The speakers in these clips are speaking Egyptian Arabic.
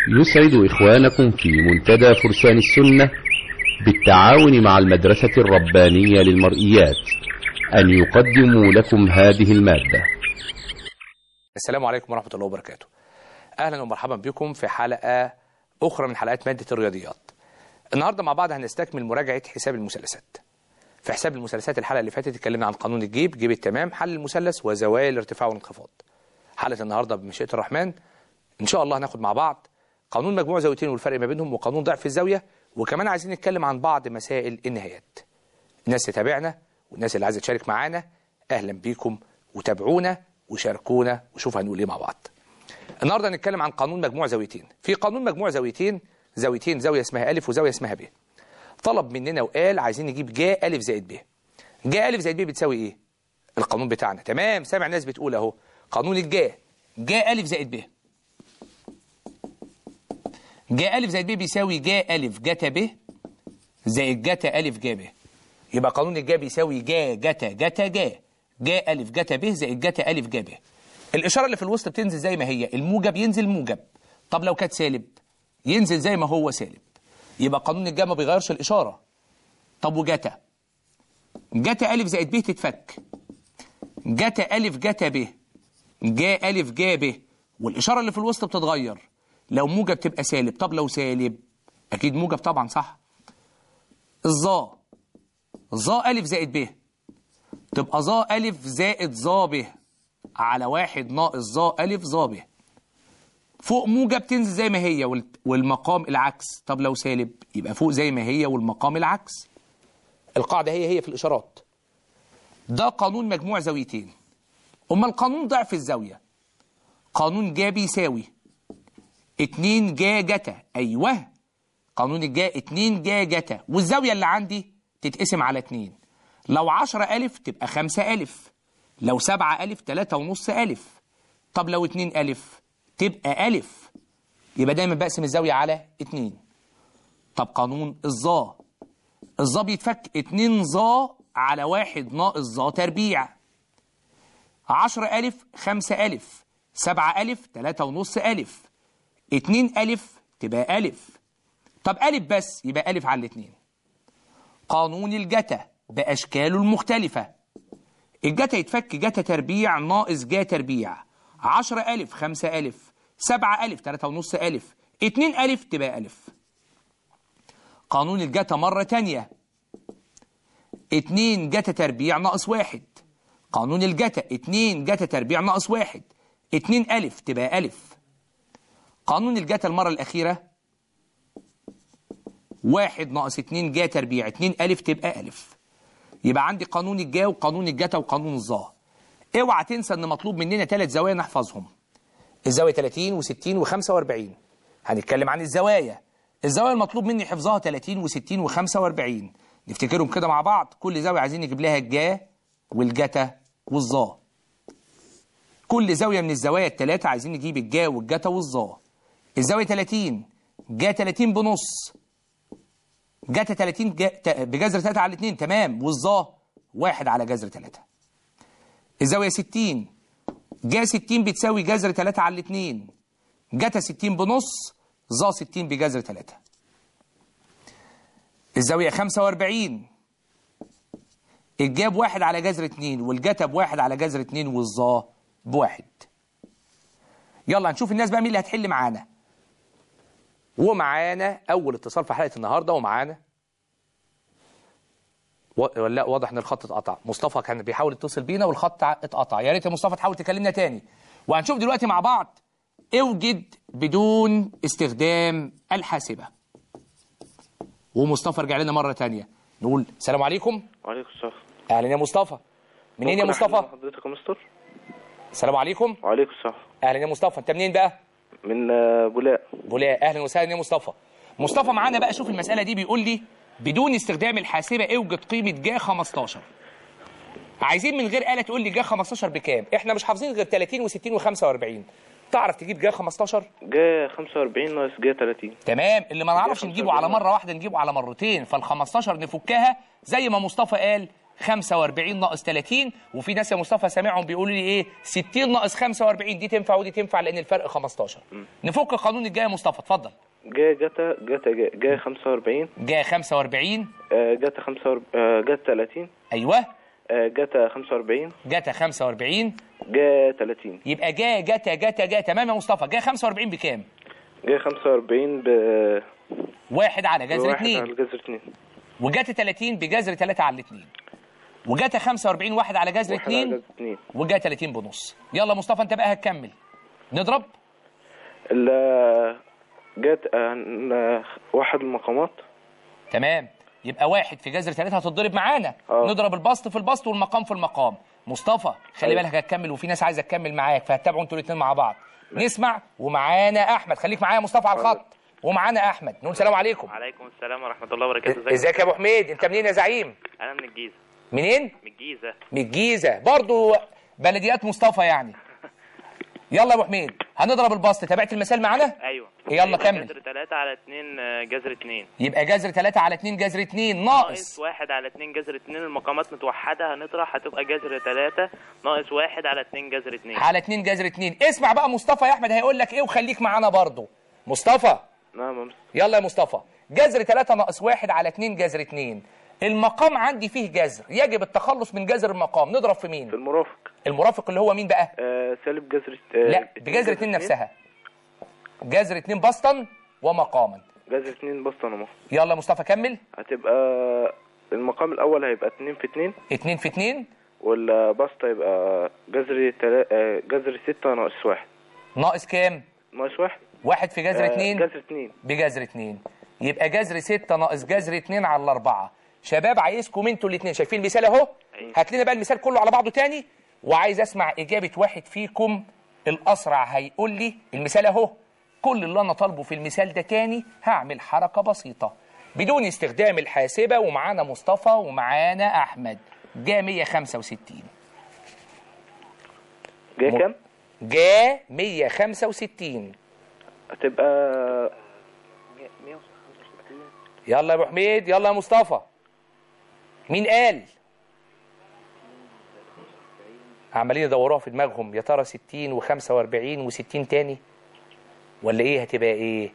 يسعد إخوانكم في منتدى فرسان السنة بالتعاون مع المدرسة الربانية للمرئيات أن يقدموا لكم هذه المادة السلام عليكم ورحمة الله وبركاته أهلا ومرحبا بكم في حلقة أخرى من حلقات مادة الرياضيات النهاردة مع بعض هنستكمل مراجعة حساب المثلثات في حساب المثلثات الحلقة اللي فاتت اتكلمنا عن قانون الجيب جيب التمام حل المثلث وزوايا الارتفاع والانخفاض حلقة النهاردة بمشيئة الرحمن إن شاء الله هناخد مع بعض قانون مجموع زاويتين والفرق ما بينهم وقانون ضعف الزاوية وكمان عايزين نتكلم عن بعض مسائل النهايات الناس اللي تابعنا والناس اللي عايزة تشارك معانا أهلا بيكم وتابعونا وشاركونا وشوف هنقول ايه مع بعض النهارده هنتكلم عن قانون مجموع زاويتين في قانون مجموع زاويتين زاويتين زاويه اسمها الف وزاويه اسمها ب طلب مننا وقال عايزين نجيب جا الف زائد ب جا الف زائد ب بتساوي ايه القانون بتاعنا تمام سامع ناس بتقول اهو قانون الجا جا الف زائد ب جا الف زائد ب بيساوي جا الف جتا ب زائد جتا الف جا ب يبقى قانون الجا بيساوي جا جتا جتا جا جا ألف جتا ب زائد جتا ألف جا ب الإشارة اللي في الوسط بتنزل زي ما هي الموجب ينزل موجب طب لو كانت سالب ينزل زي ما هو سالب يبقى قانون الجا ما بيغيرش الإشارة طب وجتا جتا ألف زائد ب تتفك جتا ألف جتا ب جا ألف جا ب والإشارة اللي في الوسط بتتغير لو موجب تبقى سالب طب لو سالب أكيد موجب طبعا صح الظا ظا ألف زائد ب تبقى ظا ألف زائد ظا ب على واحد ناقص ظا ألف ظا ب فوق موجب تنزل زي ما هي والمقام العكس طب لو سالب يبقى فوق زي ما هي والمقام العكس القاعدة هي هي في الإشارات ده قانون مجموع زاويتين أما القانون ضعف الزاوية قانون جا بيساوي اتنين جا جتا أيوه قانون الجا اتنين جا جتا والزاوية اللي عندي تتقسم على اتنين لو عشرة ألف تبقى خمسة ألف لو سبعة ألف تلاتة ونص ألف طب لو اتنين ألف تبقى ألف يبقى دايما بقسم الزاوية على اتنين طب قانون الظا الظا بيتفك اتنين ظا على واحد ناقص ظا تربيع عشرة ألف خمسة ألف سبعة ألف تلاتة ونص ألف اتنين ألف تبقى ألف طب ألف بس يبقى ألف على الاتنين قانون الجتا بأشكاله المختلفة الجتا يتفك جتا تربيع ناقص جا تربيع عشرة ألف خمسة ألف سبعة ألف تلاتة ونص ألف اتنين ألف تبقى ألف قانون الجتا مرة تانية اتنين جتا تربيع ناقص واحد قانون الجتا اتنين جتا تربيع ناقص واحد اتنين ألف تبقى ألف قانون الجتا المرة الأخيرة واحد ناقص اتنين جا تربيع اتنين ألف تبقى ألف يبقى عندي قانون الجا وقانون الجتا وقانون الظا اوعى تنسى ان مطلوب مننا ثلاث زوايا نحفظهم الزاويه 30 و60 و45 هنتكلم عن الزوايا الزوايا المطلوب مني حفظها 30 و60 و45 نفتكرهم كده مع بعض كل زاويه عايزين نجيب لها الجا والجتا والظا كل زاويه من الزوايا الثلاثه عايزين نجيب الجا والجتا والظا الزاويه 30 جا 30 بنص جاتا 30 جا بجذر 3 على 2 تمام والظا 1 على جذر 3 الزاويه 60 جا 60 بتساوي جذر 3 على 2 جاتا 60 بنص ظا 60 بجذر 3 الزاويه 45 الجا بواحد على جذر 2 والجاتا بواحد على جذر 2 والظا بواحد يلا نشوف الناس بقى مين اللي هتحل معانا ومعانا اول اتصال في حلقه النهارده ومعانا ولا واضح ان الخط اتقطع مصطفى كان بيحاول يتصل بينا والخط اتقطع يا ريت يا مصطفى تحاول تكلمنا تاني وهنشوف دلوقتي مع بعض اوجد بدون استخدام الحاسبه ومصطفى رجع لنا مره تانية نقول السلام عليكم وعليكم السلام اهلا يا مصطفى منين يا ممكن أحل مصطفى مع حضرتك يا مستر السلام عليكم وعليكم السلام اهلا يا مصطفى انت منين بقى من آه، بولاق بولاق اهلا وسهلا يا مصطفى مصطفى معانا بقى شوف المساله دي بيقول لي بدون استخدام الحاسبه اوجد قيمه جا 15 عايزين من غير آلة تقول لي جا 15 بكام احنا مش حافظين غير 30 و60 و45 تعرف تجيب جا 15 جا 45 ناقص جا 30 تمام اللي ما نعرفش جا نجيبه على 45. مره واحده نجيبه على مرتين فال 15 نفكها زي ما مصطفى قال 45 ناقص 30 وفي ناس يا مصطفى سامعهم بيقولوا لي ايه 60 ناقص 45 دي تنفع ودي تنفع لان الفرق 15 نفك القانون الجاي يا مصطفى اتفضل جا جتا جتا جا, جا 45 جاء 45 آه، جتا 45 آه، جتا 30 ايوه آه، جتا 45 جتا 45 جا 30 يبقى جا جتا جتا جا تمام يا مصطفى جا 45 بكام؟ جا 45 ب واحد على جذر بواحد 2 على جذر 2 وجات 30 بجذر 3 على 2 وجات 45 واحد على جذر واحد على 2 جذر 2 وجات 30 بنص يلا مصطفى انت بقى هتكمل نضرب ال جات آه، ن- واحد المقامات تمام يبقى واحد في جذر 3 هتتضرب معانا اه. نضرب البسط في البسط والمقام في المقام مصطفى خلي ايوه. بالك هتكمل وفي ناس عايزه تكمل معاك فهتتابعوا انتوا الاثنين مع بعض نسمع ومعانا احمد خليك معايا يا مصطفى على الخط ومعانا احمد نقول سلام عليكم عليكم السلام ورحمة الله وبركاته ازيك ازيك يا ابو حميد انت منين يا زعيم أنا من الجيزة منين من الجيزة من الجيزه برضو بلديات مصطفى يعني يلا يا ابو حميد هنضرب البسط تابعت المثال معانا أيوة يلا يبقى كمل. جذر 3 على 2 آه، جذر 2 يبقى جذر 3 على 2 جذر 2 ناقص ناقص 1 على 2 جذر 2 المقامات متوحدة هنطرح هتبقى جذر 3 ناقص 1 على 2 جذر 2 على 2 جذر 2 اسمع بقى مصطفى يا احمد هيقول لك ايه وخليك معانا برضو مصطفى نعم يا مستر. يلا يا مصطفى جذر 3 ناقص 1 على 2 جذر 2 المقام عندي فيه جذر يجب التخلص من جذر المقام نضرب في في مين المرافق المرافق اللي هو مين بقى آه، سالب جذر آه، لا بجذر 2 نفسها جذر 2 بسطا ومقاما جذر 2 بسط انا مصر يلا يا مصطفى كمل هتبقى المقام الاول هيبقى 2 في 2 2 في 2 والبسط هيبقى جذر تلا... آه، جذر 6 ناقص 1 ناقص كام ناقص 1 واحد في جذر 2 جذر 2 بجذر 2 يبقى جذر 6 ناقص جذر 2 على الأربعة شباب عايزكم انتوا الاثنين شايفين المثال اهو أيوة. هات لنا بقى المثال كله على بعضه تاني وعايز اسمع اجابه واحد فيكم الاسرع هيقول لي المثال اهو كل اللي انا طالبه في المثال ده تاني هعمل حركه بسيطه بدون استخدام الحاسبه ومعانا مصطفى ومعانا احمد جا 165 جاي م- كام؟ جا 165 هتبقى يلا يا ابو حميد يلا يا مصطفى مين قال عمالين يدوروها في دماغهم يا ترى 60 و45 و60 تاني ولا ايه هتبقى ايه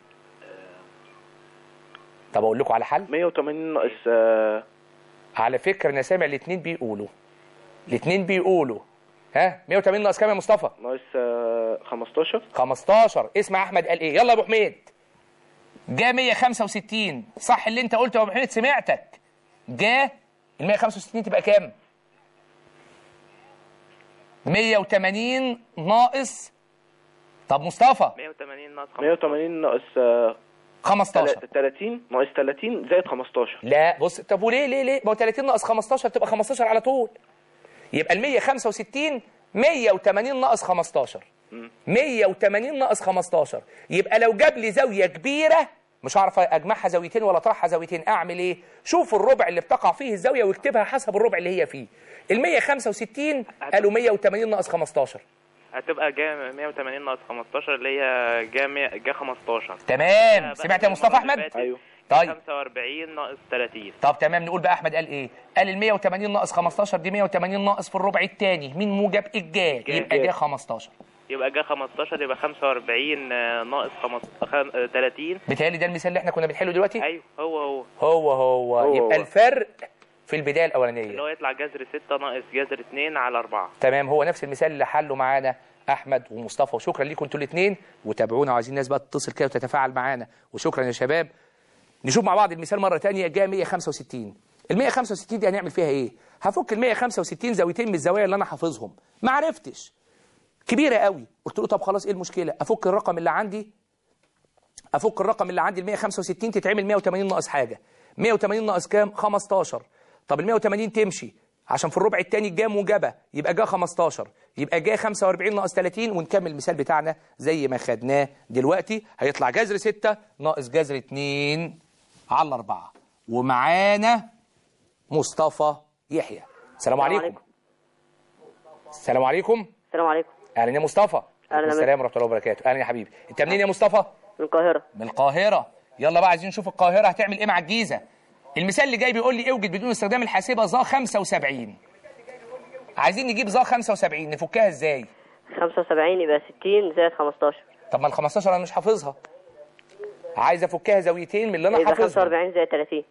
طب اقول لكم على حل 180 ناقص آه، على فكره انا سامع الاثنين بيقولوا الاثنين بيقولوا ها 180 ناقص كام يا مصطفى ناقص آه، 15 15 اسمع احمد قال ايه يلا يا ابو حميد جا 165 صح اللي انت قلته يا ابو حميد سمعتك جا ال 165 تبقى كام 180 ناقص طب مصطفى 180 ناقص 15 180 ناقص آه، 15 تل- 30 ناقص 30 زائد 15 لا بص طب وليه ليه ليه ما هو 30 ناقص 15 تبقى 15 على طول يبقى ال 165 180 ناقص 15 180 ناقص 15 يبقى لو جاب لي زاويه كبيره مش هعرف اجمعها زاويتين ولا اطرحها زاويتين اعمل ايه شوف الربع اللي بتقع فيه الزاويه واكتبها حسب الربع اللي هي فيه ال 165 قالوا 180 ناقص 15 هتبقى جا 180 ناقص 15 اللي هي جا 100 جا 15 تمام بقى سمعت يا مصطفى المرة اللي احمد فاتت أيوه. طيب 45 ناقص 30 طب تمام نقول بقى احمد قال ايه قال ال 180 ناقص 15 دي 180 ناقص في الربع الثاني مين موجب الجا يبقى جا 15 يبقى جا 15 يبقى 45 آه، ناقص 15 30 بيتهيألي ده المثال اللي احنا كنا بنحله دلوقتي ايوه هو هو هو هو, هو يبقى هو. الفرق في البدايه اللي الاولانيه هو يطلع جذر 6 ناقص جذر 2 على 4 تمام هو نفس المثال اللي حله معانا احمد ومصطفى وشكرا ليكم انتوا الاثنين وتابعونا وعايزين الناس بقى تتصل كده وتتفاعل معانا وشكرا يا شباب نشوف مع بعض المثال مره ثانيه جاء 165 ال 165 دي هنعمل فيها ايه هفك ال 165 زاويتين من الزوايا اللي انا حافظهم ما عرفتش كبيره قوي قلت له طب خلاص ايه المشكله افك الرقم اللي عندي افك الرقم اللي عندي ال 165 تتعمل 180 ناقص حاجه 180 ناقص كام 15 طب ال 180 تمشي عشان في الربع الثاني جا موجبه يبقى جا 15 يبقى جا 45 ناقص 30 ونكمل المثال بتاعنا زي ما خدناه دلوقتي هيطلع جذر 6 ناقص جذر 2 على 4 ومعانا مصطفى يحيى السلام عليكم عليكم. السلام عليكم السلام عليكم اهلا يا مصطفى أهلا عليكم بك. السلام ورحمه الله وبركاته اهلا يا حبيبي انت منين يا مصطفى من القاهرة من القاهرة يلا بقى عايزين نشوف القاهرة هتعمل ايه مع الجيزة المثال اللي جاي بيقول لي اوجد بدون استخدام الحاسبه ظا 75 عايزين نجيب ظا 75 نفكها ازاي 75 يبقى 60 زائد 15 طب ما ال 15 انا مش حافظها عايز افكها زاويتين من اللي انا يبقى حافظها 45 زائد 30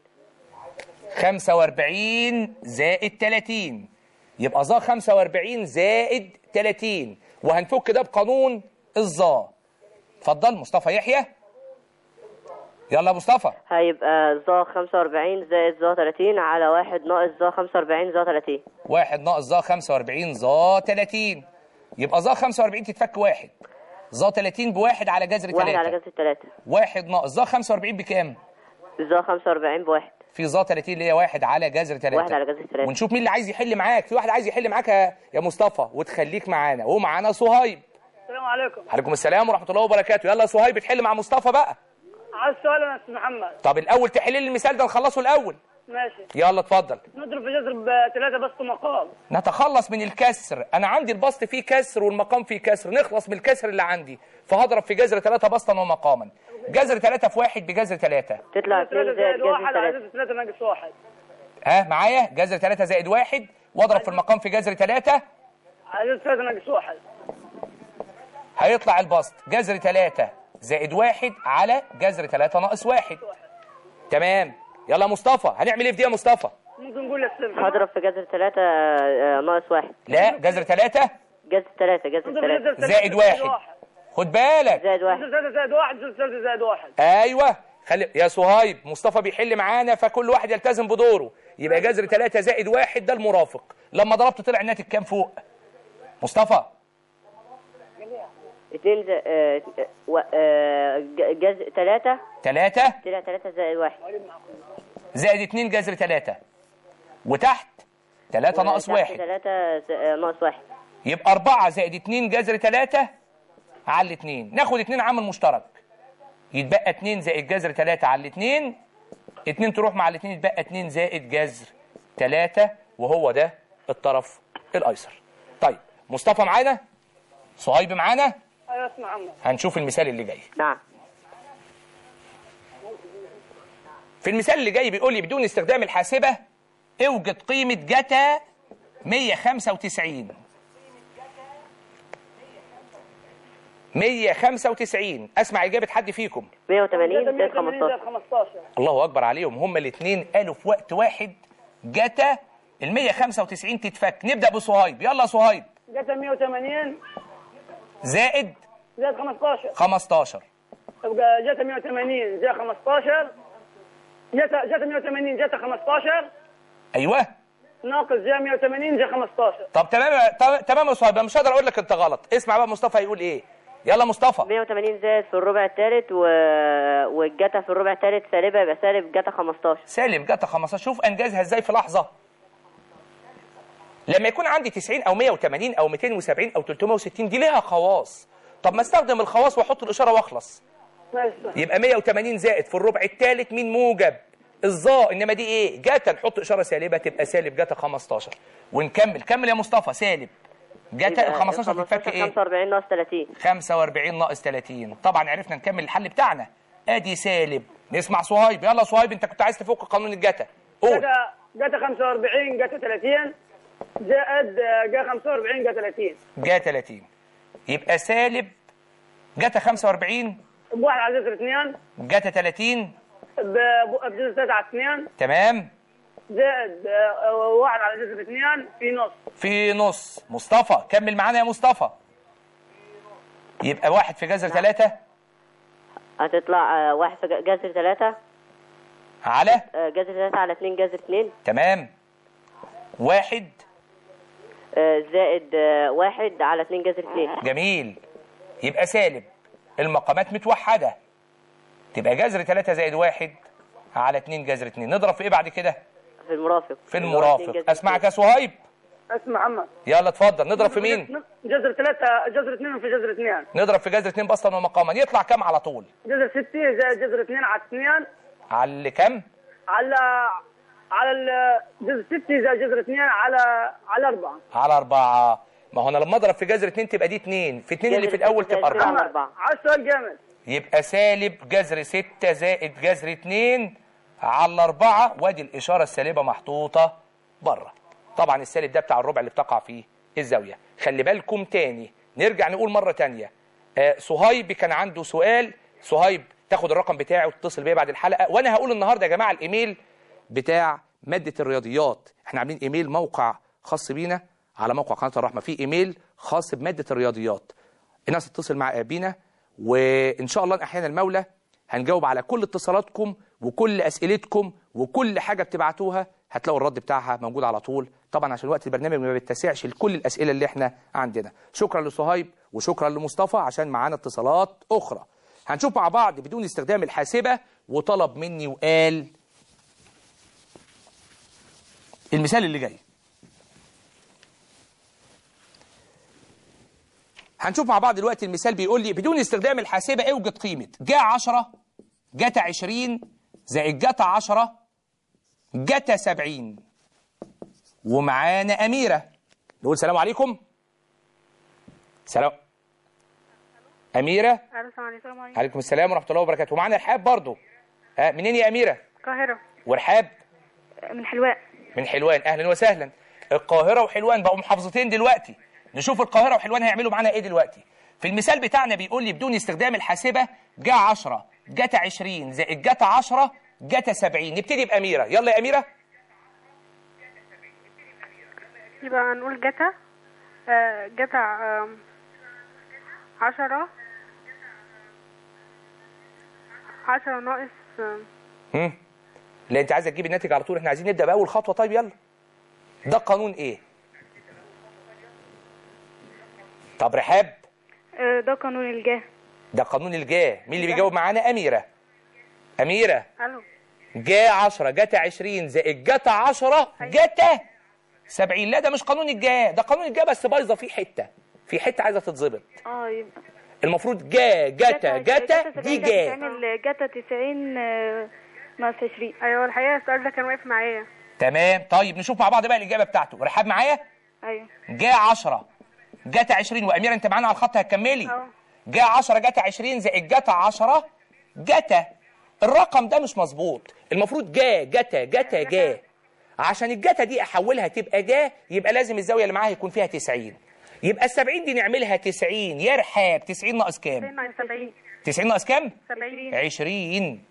45 زائد 30 يبقى ظا 45 زائد 30 وهنفك ده بقانون الظا اتفضل مصطفى يحيى يلا يا مصطفى هيبقى ظا 45 زائد ظا 30 على واحد ناقص ظا 45 ظا 30 واحد ناقص ظا 45 ظا 30 يبقى ظا 45 تتفك واحد ظا 30 بواحد على جذر واحد على 3 جذر 3 واحد ناقص ظا 45 بكام؟ ظا 45 بواحد في ظا 30 اللي هي واحد على جذر 3 واحد على جذر 3 ونشوف مين اللي عايز يحل معاك في واحد عايز يحل معاك يا يا مصطفى وتخليك معانا ومعانا صهيب السلام عليكم عليكم السلام ورحمه الله وبركاته يلا يا صهيب تحل مع مصطفى بقى عايز سؤال انا استاذ محمد طب الاول تحل لي المثال ده نخلصه الاول ماشي يلا اتفضل نضرب في جذر بثلاثة بس مقام نتخلص من الكسر انا عندي البسط فيه كسر والمقام فيه كسر نخلص من الكسر اللي عندي فهضرب في جذر ثلاثة بسطا ومقاما جذر ثلاثة في واحد بجذر ثلاثة تطلع 2 ثلاثة زائد زائد جذر واحد على 3 جذر ثلاثة ناقص واحد ها معايا جذر ثلاثة زائد واحد واضرب في المقام في جذر ثلاثة على جذر ثلاثة ناقص واحد هيطلع البسط جذر ثلاثة زائد واحد على جذر ثلاثة ناقص واحد تمام يلا يا مصطفى هنعمل ايه في دي يا مصطفى ممكن نقول للسلم هضرب في جذر 3 ناقص واحد لا جذر ثلاثة جذر 3 جذر نضرب في 3 جذر ثلاثة زائد واحد خد بالك زائد واحد جذر ثلاثة زائد واحد جذر ثلاثة زائد واحد ايوه خلي يا صهيب مصطفى بيحل معانا فكل واحد يلتزم بدوره يبقى جذر ثلاثة زائد واحد ده المرافق لما ضربت طلع الناتج كام فوق مصطفى 2 جذر 3 ثلاثة طلع 3 زائد واحد زائد اتنين جذر ثلاثة وتحت ثلاثة ناقص واحد 3 ناقص واحد يبقى أربعة زائد اتنين جذر ثلاثة على الاتنين ناخد اتنين عامل مشترك يتبقى اتنين زائد جذر ثلاثة على الاتنين اتنين تروح مع الاتنين يتبقى اتنين زائد جذر ثلاثة وهو ده الطرف الأيسر طيب مصطفى معانا صهيب معانا ايوه اسمع محمد هنشوف المثال اللي جاي نعم في المثال اللي جاي بيقول لي بدون استخدام الحاسبة اوجد قيمة جتا 195 195 اسمع اجابة حد فيكم 180 زائد 180 زائد 15 15 الله اكبر عليهم هما الاثنين قالوا في وقت واحد جتا ال 195 تتفك نبدأ بصهيب يلا يا صهيب جت 180 زائد زائد 15 15 يبقى جت 180 زائد 15 جت جت 180 جت 15 ايوه ناقص زائد 180 زائد 15 طب تمام طب- تمام يا صهيب أنا مش هقدر اقول لك انت غلط اسمع بقى مصطفى هيقول ايه يلا مصطفى 180 زائد في الربع الثالث و... والجتا في الربع الثالث سالبة يبقى سالب جتا 15 سالب جتا 15 شوف انجزها ازاي في لحظه لما يكون عندي 90 او 180 او 270 او 360 دي ليها خواص طب ما استخدم الخواص واحط الاشاره واخلص ماشي يبقى 180 زائد في الربع الثالث مين موجب الظا انما دي ايه جتا نحط اشاره سالبه تبقى سالب جتا 15 ونكمل كمل يا مصطفى سالب جتا ال 15 تتفك ايه 45 ناقص 30 45 ناقص 30 طبعا عرفنا نكمل الحل بتاعنا ادي سالب نسمع صهيب يلا صهيب انت كنت عايز تفك قانون الجتا قول جت جت 45 جت 30 زائد جا 45 جا 30 جا 30 يبقى سالب جتا 45 بواحد على جذر 2 جتا 30 بجذر 3 على 2 تمام زائد آه، واحد على جذر 2 في نص في نص مصطفى كمل معانا يا مصطفى يبقى واحد في جذر ثلاثة هتطلع آه، واحد في ج- جذر 3 على جذر 3 على 2 جذر 2 تمام واحد آه، زائد آه، واحد على 2 جذر 2 جميل يبقى سالب المقامات متوحدة تبقى جذر ثلاثة زائد واحد على اتنين جذر اتنين نضرب في ايه بعد كده في المرافق في اللي هو اتنين المرافق جذر اسمعك يا اتنين. صهيب اسمع محمد يلا اتفضل نضرب في مين جذر 3 جذر 2 في جذر 2 نضرب في جذر اتنين بسطا ومقاما يطلع كام على طول جذر 6 زائد جذر 2 على 2 على اللي كام على على ال- جذر 6 زائد جذر 2 على على 4 على أربعة ما هو أنا لما أضرب في جذر اتنين تبقى دي اتنين في اتنين اللي في جذر الأول ستة تبقى زائد اتنين أربعة على أربعة. عايز سؤال جامد يبقى سالب جذر ستة زائد جذر اتنين على أربعة وادي الإشارة السالبة محطوطة بره طبعا السالب ده بتاع الربع اللي بتقع فيه الزاوية خلي بالكم تاني نرجع نقول مرة تانية آه صهيب كان عنده سؤال صهيب تاخد الرقم بتاعي وتتصل بيا بعد الحلقة وأنا هقول النهاردة يا جماعة الإيميل بتاع مادة الرياضيات احنا عاملين إيميل موقع خاص بينا على موقع قناة الرحمة في إيميل خاص بمادة الرياضيات الناس تتصل مع بينا وإن شاء الله أحيانا المولى هنجاوب على كل اتصالاتكم وكل أسئلتكم وكل حاجة بتبعتوها هتلاقوا الرد بتاعها موجود على طول طبعا عشان وقت البرنامج ما بيتسعش لكل الأسئلة اللي احنا عندنا شكرا لصهيب وشكرا لمصطفى عشان معانا اتصالات أخرى هنشوف مع بعض بدون استخدام الحاسبة وطلب مني وقال المثال اللي جاي هنشوف مع بعض دلوقتي المثال بيقول لي بدون استخدام الحاسبة اوجد قيمة جا 10 جتا 20 زائد جتا 10 جتا 70 ومعانا أميرة نقول سلام عليكم سلام أميرة السلام عليكم عليكم السلام ورحمة الله وبركاته ومعانا رحاب برضو آه منين يا أميرة القاهرة ورحاب من حلوان من حلوان أهلا وسهلا القاهرة وحلوان بقوا محافظتين دلوقتي نشوف القاهرة وحلوان هيعملوا معانا ايه دلوقتي في المثال بتاعنا بيقول لي بدون استخدام الحاسبة جا 10 جتا 20 زائد جتا 10 جتا 70 نبتدي بأميرة يلا يا أميرة يبقى هنقول جتا آه، جتا آم، عشرة عشرة ناقص آم، هم لا انت عايزه تجيب الناتج على طول احنا عايزين نبدأ بأول خطوة طيب يلا ده قانون ايه طب رحاب آه، ده قانون الجاه ده قانون الجاه مين اللي بيجاوب معانا أميرة أميرة الو جا 10 جتا 20 زائد جتا 10 جتا 70 لا ده مش قانون الجا ده قانون الجا بس بايظه فيه حته في حته عايزه تتظبط اه يبقى المفروض جا جتا جتا دي جا تعمل جتا 90 آه، ناقص 20 ايوه الحقيقة السؤال ده كان واقف معايا تمام طيب نشوف مع بعض بقى الاجابه بتاعته رحاب معايا ايوه جا 10 جتا 20 واميره انت معانا على الخط هتكملي اه. جا 10 جتا 20 زائد جتا 10 جتا الرقم ده مش مظبوط المفروض جا جتا جتا جا عشان الجتا دي احولها تبقى جا يبقى لازم الزاويه اللي معاها يكون فيها 90 يبقى ال 70 دي نعملها 90 يا رحاب 90 ناقص كام 70 90 ناقص كام 70 20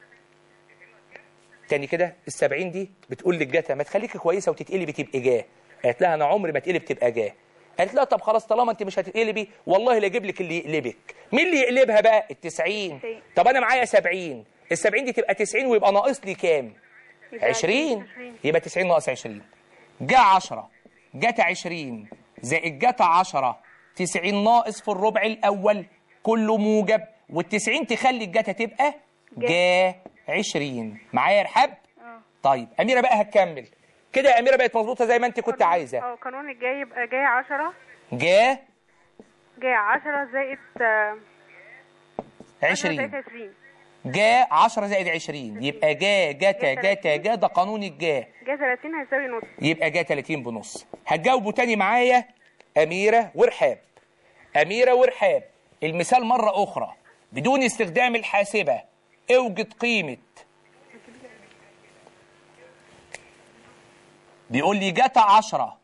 تاني كده ال 70 دي بتقول للجتا ما تخليكي كويسه وتتقلبي تبقى جاه قالت لها انا عمري ما اتقلب تبقى جاه قالت لها طب خلاص طالما انت مش هتتقلبي والله لا اجيب لك اللي يقلبك مين اللي يقلبها بقى ال 90 طب انا معايا 70 ال 70 دي تبقى 90 ويبقى ناقص لي كام 20 يبقى 90 ناقص 20 جا 10 جت 20 زائد جت 10 90 ناقص في الربع الاول كله موجب وال90 تخلي الجتا تبقى جا 20 معايا يا رحاب طيب اميره بقى هتكمل كده يا اميره بقت مظبوطه زي ما انت كنت عايزه اه قانون الجاي يبقى جاي 10 جا جاي 10 زائد آه، 10 20 زائد 20 جا 10 زائد 20 يبقى جا جتا جتا جا ده قانون الجا جاي 30 هيساوي نص يبقى جا 30 بنص هتجاوبوا تاني معايا أميرة ورحاب أميرة ورحاب المثال مرة أخرى بدون استخدام الحاسبة اوجد قيمة بيقول لي جتا عشرة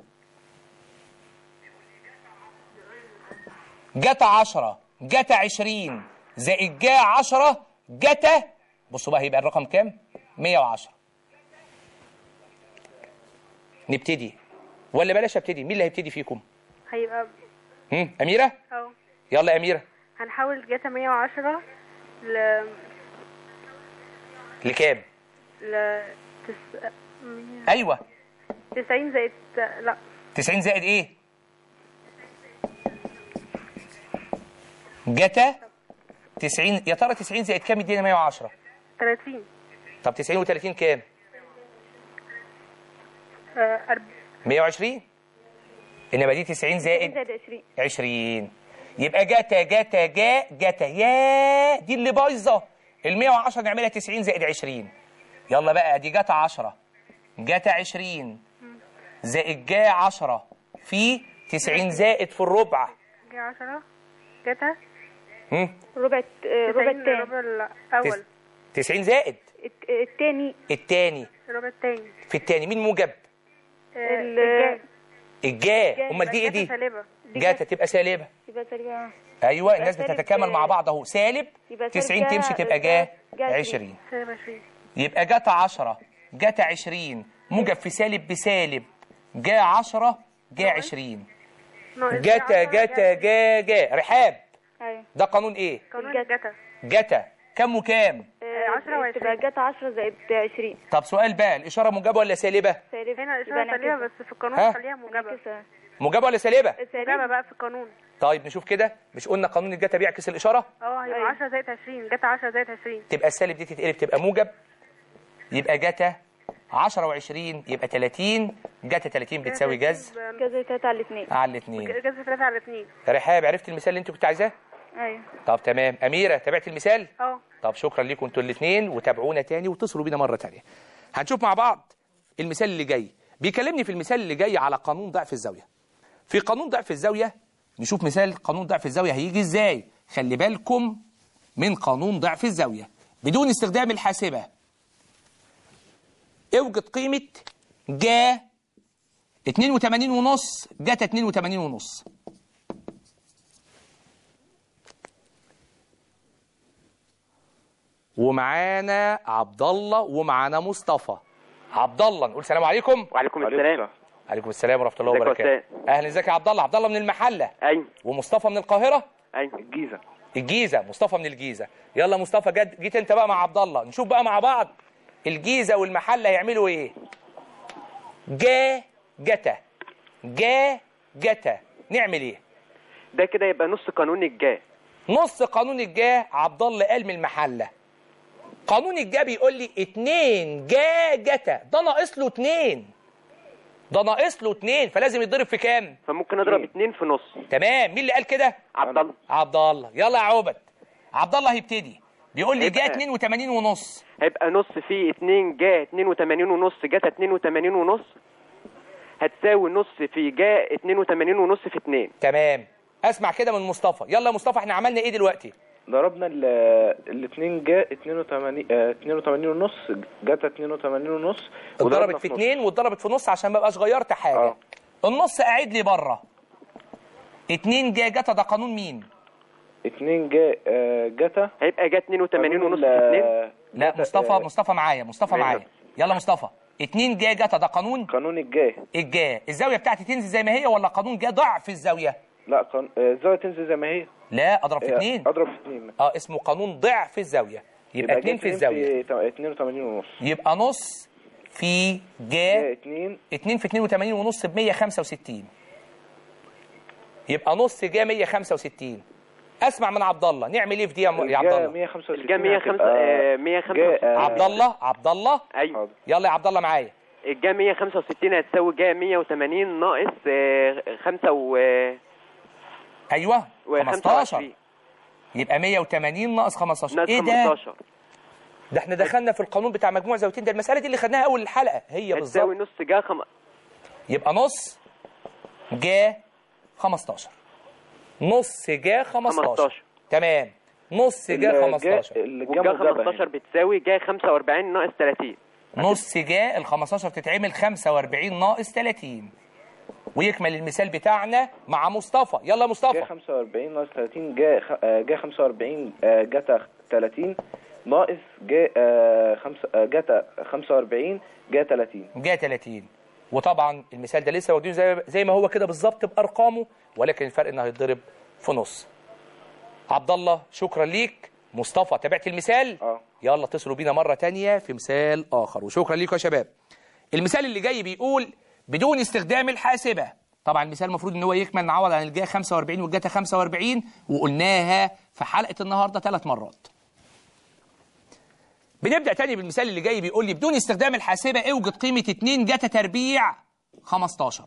جتا عشرة جتا عشرين زائد جا عشرة جتا بصوا بقى هيبقى الرقم كام؟ 110 نبتدي ولا بلاش ابتدي مين اللي هيبتدي فيكم هيبقى هم؟ اميره اه يلا يا اميره هنحول جاتا 110 ل لكام ل تس... ايوه 90 زائد لا 90 زائد ايه جتا 90 يا ترى 90 زائد كام يدينا 110 30 طب 90 و30 كام آه، أرب... 120 انما دي 90 زائد زائد 20 20 يبقى جتا جتا جا جتا يا دي اللي بايظه ال 110 نعملها 90 زائد 20 يلا بقى دي جتا 10 جتا 20 زائد جا 10 في 90 زائد في الربع جاي 10 جاتا هم؟ ربع آه، ربع 90 التاني ربع الأول تس- 90 زائد الت- التاني التاني الربع التاني في التاني مين موجب الجاء الجاء امال دي ايه دي سالبة جاتا تبقى سالبة يبقى سالبة ايوه الناس سالب بتتكامل مع بعض اهو سالب يبقى سالب 90 جا- تمشي تبقى جا جا 20 سالب 20 يبقى جاتا 10 جاتا 20 موجب في سالب بسالب جا 10 جا 20 ناقص جاتا عشرة جاتا جا جا رحاب ايوه ده قانون ايه قانون الجاتا. الجاتا جاتا كم وكام عشرة وعشرين. تبقى جت 10 زائد 20 طب سؤال بقى الاشاره موجبه ولا سالبه سالب هنا يبقى إشارة سالبة نعكسها. بس في القانون ها؟ خليها موجبة نعكسها. موجبه ولا سالبه موجبة سالب بقى في القانون طيب نشوف كده مش قلنا قانون الجاتا بيعكس الاشاره اه هيبقى أيوة. 10 زائد 20 جاتا 10 زائد 20 تبقى السالب دي تتقلب تبقى موجب يبقى جاتا 10 و20 يبقى 30 جاتا 30 بتساوي جذر جذر 3 على 2 على الاثنين جذر 3 على 2 رحاب عرفت المثال اللي انت كنت عايزاه ايوه طب تمام اميره تابعت المثال اه طب شكرا لكم انتوا الاثنين وتابعونا تاني واتصلوا بينا مره تانية هنشوف مع بعض المثال اللي جاي بيكلمني في المثال اللي جاي على قانون ضعف الزاويه في قانون ضعف الزاويه نشوف مثال قانون ضعف الزاويه هيجي ازاي خلي بالكم من قانون ضعف الزاويه بدون استخدام الحاسبه اوجد قيمه جا 82 ونص جاتا 82 ونص ومعانا عبد الله ومعانا مصطفى عبد الله نقول سلام عليكم وعليكم السلام عليكم السلام ورحمه الله ازيك يا وبركاته اهلا ازيك يا عبد الله عبد الله من المحله ايوه ومصطفى من القاهره ايوه الجيزه الجيزه مصطفى من الجيزه يلا مصطفى جد جيت انت بقى مع عبد الله نشوف بقى مع بعض الجيزه والمحله هيعملوا ايه جا جتا جا جتا نعمل ايه ده كده يبقى نص قانون الجا نص قانون الجا عبد الله قال من المحله قانون الجا بيقول لي اتنين جا جتا ده ناقص له اتنين ده ناقص له اتنين فلازم يتضرب في كام فممكن اضرب اتنين في نص تمام مين اللي قال كده عبد الله عبد الله يلا يا عبد عبد الله هيبتدي بيقول لي جا هيبقى- 82 ونص هيبقى نص فيه اتنين جا 82 ونص جاتا 82 ونص هتساوي نص في جا 82 ونص في اتنين تمام اسمع كده من مصطفى يلا يا مصطفى احنا عملنا ايه دلوقتي ضربنا ال الاثنين جاء 82 آه، 82 ونص جت 82 ونص اتضربت في اتنين واتضربت في نص عشان ما ابقاش غيرت حاجه اه. النص قاعد لي بره اتنين جا جتا ده قانون مين 2 جاء آه، جتا هيبقى جا 82 ونص ال- في اتنين لا جتا- مصطفى آه، مصطفى معايا مصطفى ماشي. معايا يلا مصطفى اتنين جا جتا ده قانون قانون الجاء الجا الزاويه بتاعتي تنزل زي ما هي ولا قانون جا ضعف الزاويه لا قان... آه، الزاويه تنزل زي ما هي لا اضرب في آه، اتنين اضرب في اتنين اه اسمه قانون ضعف الزاويه يبقى اتنين في الزاويه في 82 ونص يبقى نص في جاء جا 2 2 في 82 ونص ب 165 يبقى نص جا 165 اسمع من عبد الله نعمل ايه في دي يا م- يا عبد الله 165 الجا 105 هتبقى 165 جاء- عبد الله عبد الله ايوه حاضر. يلا يا عبد الله معايا الجا 165 هتساوي جا 180 ناقص آه، خمسة و ايوه و 15 يبقى 180 ناقص 15 ناقص ايه ده 15 ده احنا دخلنا في القانون بتاع مجموع زاويتين ده المساله دي اللي خدناها اول الحلقه هي هتساوي بالظبط نص جا خم... يبقى نص جا 15 نص جا 15 15. تمام نص جا الجا- 15 الجا والجا موجبة 15 هنا. بتساوي جا 45 ناقص 30 نص جا ال 15 تتعمل 45 ناقص 30 ويكمل المثال بتاعنا مع مصطفى يلا جاء مصطفى 45 ناقص 30 جاء خ- آه، جاء 45 آه، جتا 30 ناقص جاء آه، خمسة- آه، جتا 45 جاء 30 جا 30 وطبعا المثال ده لسه واخدينه زي زي ما هو كده بالظبط بارقامه ولكن الفرق انه هيتضرب في نص عبد الله شكرا ليك مصطفى تابعت المثال اه. يلا اتصلوا بينا مره تانية في مثال اخر وشكرا ليكم يا شباب المثال اللي جاي بيقول بدون استخدام الحاسبه طبعا المثال المفروض ان هو يكمل نعوض عن الجا 45 والجاتا 45 وقلناها في حلقه النهارده ثلاث مرات بنبدا تاني بالمثال اللي جاي بيقول لي بدون استخدام الحاسبه اوجد قيمه 2 جتا تربيع 15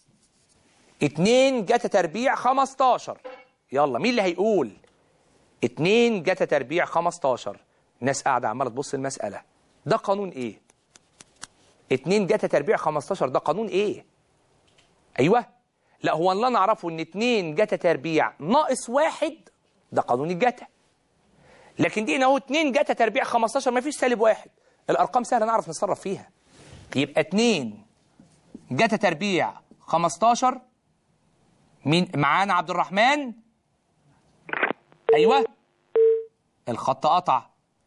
2 جتا تربيع 15 يلا مين اللي هيقول 2 جتا تربيع 15 الناس قاعده عماله تبص المساله ده قانون ايه 2 جتا تربيع 15 ده قانون ايه ايوه لا هو اللي انا اعرفه ان 2 جتا تربيع ناقص واحد ده قانون الجتا لكن دي هنا اهو 2 جتا تربيع 15 ما فيش سالب واحد الارقام سهله نعرف نتصرف فيها يبقى 2 جتا تربيع 15 مين معانا عبد الرحمن ايوه الخط قطع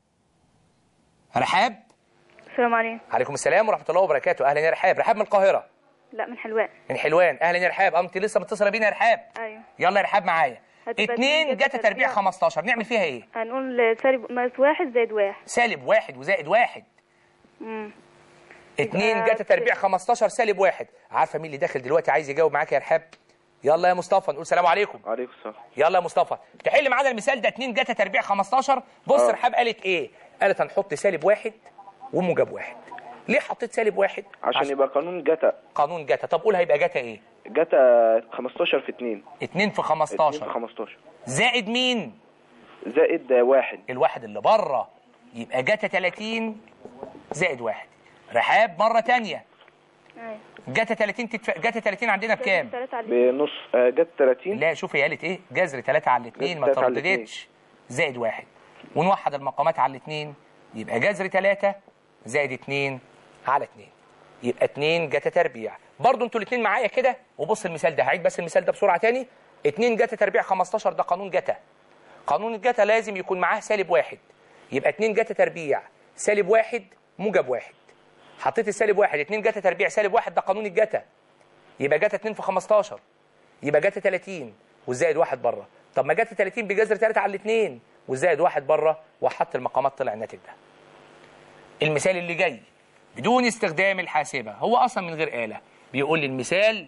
رحاب السلام عليكم عليكم السلام ورحمه الله وبركاته اهلا يا رحاب رحاب من القاهره لا من حلوان من حلوان اهلا يا رحاب اه انت لسه متصله بينا يا رحاب ايوه يلا يا رحاب معايا هتبقى اتنين اتنين جتا جتا تربيع تربيع. 15 نعمل فيها ايه هنقول سالب ناقص واحد زائد واحد سالب واحد وزائد واحد امم اتنين يبقى جتا تربيع 15 سالب واحد عارفه مين اللي داخل دلوقتي عايز يجاوب معاك يا رحاب يلا يا مصطفى نقول سلام عليكم عليكم السلام يلا يا مصطفى تحل معانا المثال ده 2 جتا تربيع 15 بص آه. رحاب قالت ايه قالت هنحط سالب واحد وموجب واحد ليه حطيت سالب واحد عشان يبقى قانون جتا قانون جتا طب قول هيبقى جتا ايه جتا 15 في 2 2 في 2 في 15 15 زائد مين زائد واحد الواحد اللي بره يبقى جتا 30 زائد واحد رحاب مرة تانية ايوه جتا 30 تتف... جتا 30 عندنا بكام؟ ثلاثة على بنص آه، جت 30 لا شوف هي قالت ايه؟ جذر 3 على الاثنين جذر ما تلاتة على ترددتش زائد واحد ونوحد المقامات على الاثنين يبقى جذر 3 زائد 2 على 2 يبقى 2 جتا تربيع برضو انتوا الاثنين معايا كده وبص المثال ده هعيد بس المثال ده بسرعه تاني 2 جتا تربيع 15 ده قانون جتا قانون الجتا لازم يكون معاه سالب واحد يبقى 2 جتا تربيع سالب واحد موجب واحد حطيت السالب واحد 2 جتا تربيع سالب واحد ده قانون الجتا يبقى جتا 2 في 15 يبقى جتا 30 والزائد واحد بره طب ما جتا 30 بجذر 3 على الاثنين والزائد واحد بره وحط المقامات طلع الناتج ده المثال اللي جاي بدون استخدام الحاسبة هو أصلا من غير آلة بيقول لي المثال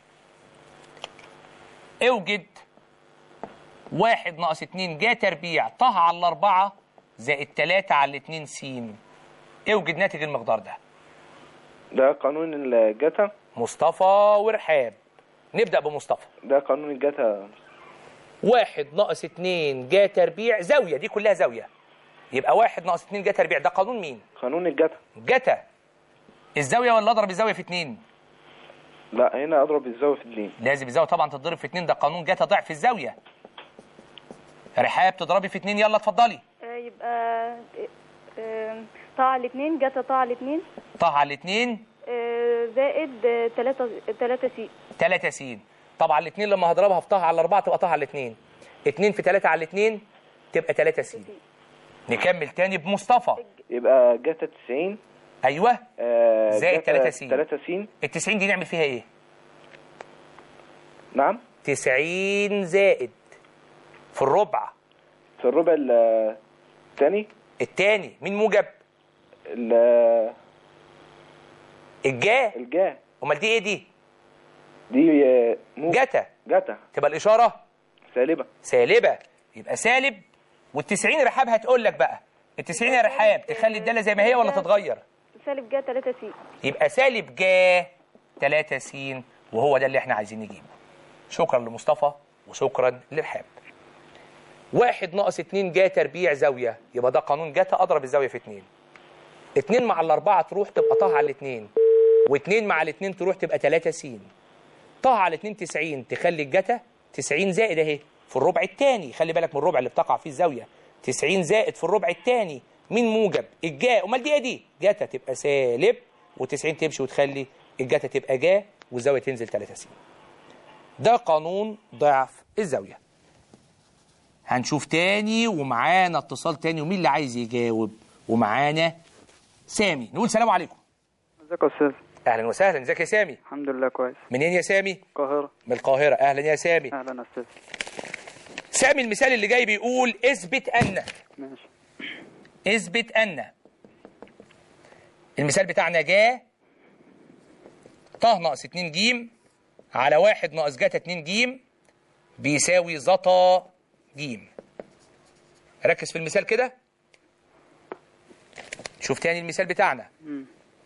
اوجد واحد ناقص اتنين جا تربيع طه على الأربعة زائد تلاتة على الاتنين سين اوجد ناتج المقدار ده ده قانون الجتا مصطفى ورحاب نبدأ بمصطفى ده قانون الجتا واحد ناقص اتنين جا تربيع زاوية دي كلها زاوية يبقى واحد ناقص اتنين جا تربيع ده قانون مين؟ قانون الجتا جتا الزاوية ولا اضرب الزاوية في اتنين؟ لا هنا اضرب الزاويه في الدين لازم الزاوية طبعا تتضرب في اتنين ده قانون جتا ضعف الزاوية رحاب تضربي في اتنين يلا اتفضلي آه، يبقى آه، طه على الاثنين جتا طه على الاثنين طه على الاتنين آه، زائد آه، تلاتة تلاتة سي تلاتة سين طبعا الاتنين لما هضربها في طه على أربعة تبقى طه على الاتنين اتنين في تلاتة على الاتنين تبقى تلاتة سين نكمل تاني بمصطفى يبقى جتا 90 أيوه آه، زائد جتا 3 س. 3 س التسعين دي نعمل فيها ايه؟ نعم تسعين زائد في الربع في الربع ال- الثاني التاني مين موجب؟ ال- الجا الجا امال دي ايه دي؟ دي آه، مو جتا جتا تبقى الاشاره سالبه سالبه يبقى سالب وال90 رحاب هتقول لك بقى ال90 يا رحاب تخلي الداله زي ما هي ولا تتغير؟ سالب جا تلاتة سي يبقى سالب جا 3 س وهو ده اللي احنا عايزين نجيبه شكرا لمصطفى وشكرا لرحاب واحد ناقص اتنين جا تربيع زاوية يبقى ده قانون جاتا اضرب الزاوية في اتنين اتنين مع الاربعة تروح تبقى طه على الاتنين واتنين مع الاتنين تروح تبقى تلاتة س طه على اتنين تسعين تخلي الجتا تسعين زائد اهي في الربع التاني خلي بالك من الربع اللي بتقع فيه الزاوية تسعين زائد في الربع التاني مين موجب الجا امال دي ايه دي جاتا تبقى سالب و90 تمشي وتخلي الجاتا تبقى جا والزاوية تنزل 3 س ده قانون ضعف الزاوية هنشوف تاني ومعانا اتصال تاني ومين اللي عايز يجاوب ومعانا سامي نقول سلام عليكم ازيك يا استاذ اهلا وسهلا ازيك يا سامي الحمد لله كويس منين يا سامي القاهرة من القاهرة اهلا يا سامي اهلا يا استاذ سامي المثال اللي جاي بيقول اثبت ان ماشي اثبت ان المثال بتاعنا جا طه ناقص 2 جيم على واحد ناقص جاتا 2 جيم بيساوي زطا جيم ركز في المثال كده شوف تاني المثال بتاعنا مم.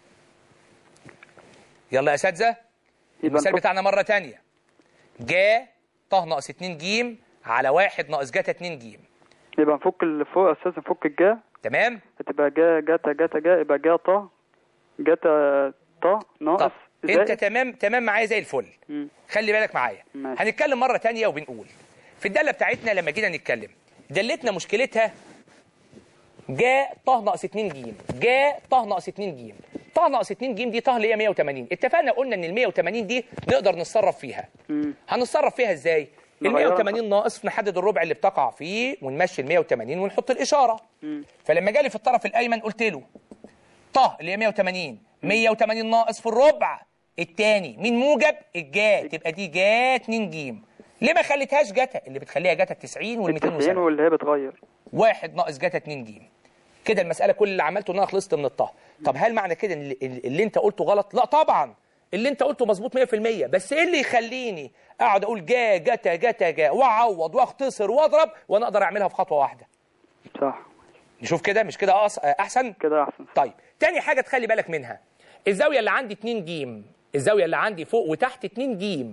يلا يا اساتذه يبقى المثال نحط- بتاعنا مره تانية جا طه ناقص 2 جيم على واحد ناقص جاتا 2 جيم يبقى نفك اللي فوق يا استاذ نفك الجا تمام هتبقى جا جاتا جاتا جا يبقى جا طا جاتا طا ناقص طب انت زائد. تمام تمام معايا زي الفل مم. خلي بالك معايا ماشي. هنتكلم مره تانية وبنقول في الداله بتاعتنا لما جينا نتكلم دلتنا مشكلتها جاء ط ناقص 2 ج جاء ط ناقص 2 ج ط ناقص 2 ج دي ط اللي هي 180 اتفقنا قلنا ان ال 180 دي نقدر نتصرف فيها هنتصرف فيها ازاي ال نغيرها 180 ناقص نحدد الربع اللي بتقع فيه ونمشي ال 180 ونحط الاشاره فلما جالي في الطرف الايمن قلت له ط اللي هي 180 180 ناقص في الربع الثاني مين موجب الجا تبقى دي جا 2 ج ليه ما خليتهاش جتا اللي بتخليها جتا 90 وال 90 270 واللي هي بتغير واحد ناقص جتا 2 ج كده المساله كل اللي عملته ان انا خلصت من الطه طب هل معنى كده ان اللي, اللي انت قلته غلط لا طبعا اللي انت قلته مظبوط 100% بس ايه اللي يخليني اقعد اقول جا جتا جتا جا واعوض واختصر واضرب وانا اقدر اعملها في خطوه واحده صح نشوف كده مش كده أص... احسن كده احسن طيب تاني حاجه تخلي بالك منها الزاويه اللي عندي 2 ج الزاويه اللي عندي فوق وتحت 2 ج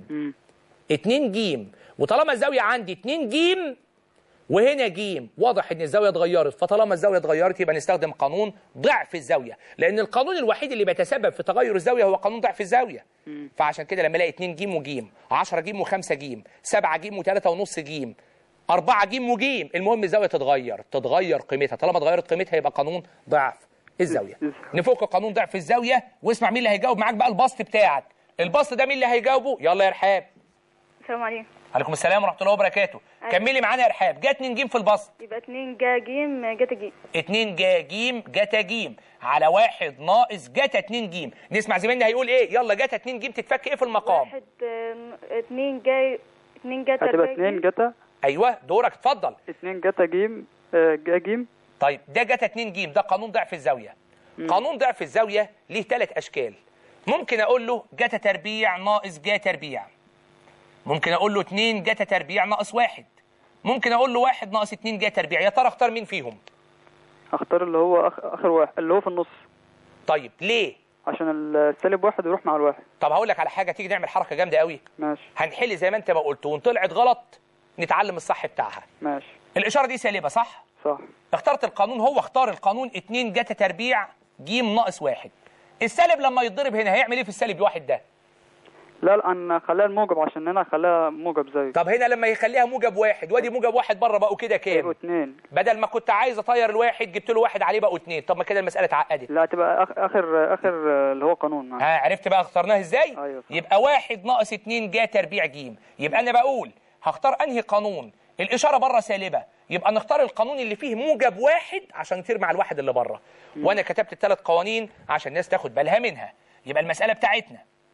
2 ج وطالما الزاويه عندي 2 ج وهنا ج واضح ان الزاويه اتغيرت فطالما الزاويه اتغيرت يبقى نستخدم قانون ضعف الزاويه لان القانون الوحيد اللي بيتسبب في تغير الزاويه هو قانون ضعف الزاويه فعشان كده لما الاقي 2 ج وج 10 ج و5 ج 7 ج و3 ونص ج 4 ج وج المهم الزاويه تتغير تتغير قيمتها طالما اتغيرت قيمتها يبقى قانون ضعف الزاويه نفك قانون ضعف الزاويه واسمع مين اللي هيجاوب معاك بقى البسط بتاعك البسط ده مين اللي هيجاوبه يلا يا رحاب السلام عليكم عليكم السلام ورحمه الله وبركاته أيوة. كملي معانا يا رحاب جه 2 ج في البسط يبقى 2 جا جيم جتا جيم 2 جا ج جتا ج على واحد ناقص جتا 2 ج نسمع زميلنا هيقول ايه يلا جتا 2 ج تتفك ايه في المقام واحد آم، اتنين جاي اتنين جتا هتبقى جا 2 جيم. جتا ايوه دورك اتفضل 2 جتا جيم آه، جا جيم طيب ده جتا 2 ج ده قانون ضعف الزاويه قانون ضعف الزاويه ليه ثلاث اشكال ممكن اقول له جتا تربيع ناقص جا تربيع ممكن اقول له 2 جتا تربيع ناقص واحد ممكن اقول له واحد ناقص 2 جا تربيع يا ترى اختار مين فيهم اختار اللي هو أخ... اخر واحد اللي هو في النص طيب ليه عشان السالب واحد يروح مع الواحد طب هقول لك على حاجه تيجي نعمل حركه جامده قوي ماشي هنحل زي ما انت ما قلت وان طلعت غلط نتعلم الصح بتاعها ماشي الاشاره دي سالبه صح صح اخترت القانون هو اختار القانون 2 جتا تربيع ج ناقص واحد السالب لما يتضرب هنا هيعمل ايه في السالب الواحد ده لا لا انا خليها الموجب عشان انا خليها موجب زي طب هنا لما يخليها موجب واحد وادي موجب واحد بره بقوا كده يبقوا كام اتنين بدل ما كنت عايز اطير الواحد جبت له واحد عليه بقوا اتنين طب ما كده المساله اتعقدت لا تبقى أخ... اخر اخر آه، اللي هو قانون معاك. ها عرفت بقى اخترناها ازاي أيوة صح. يبقى واحد ناقص اتنين جا تربيع ج يبقى انا بقول هختار انهي قانون الاشاره بره سالبه يبقى نختار القانون اللي فيه موجب واحد عشان يطير مع الواحد اللي بره وانا كتبت الثلاث قوانين عشان الناس تاخد بالها منها يبقى المساله بتاعتنا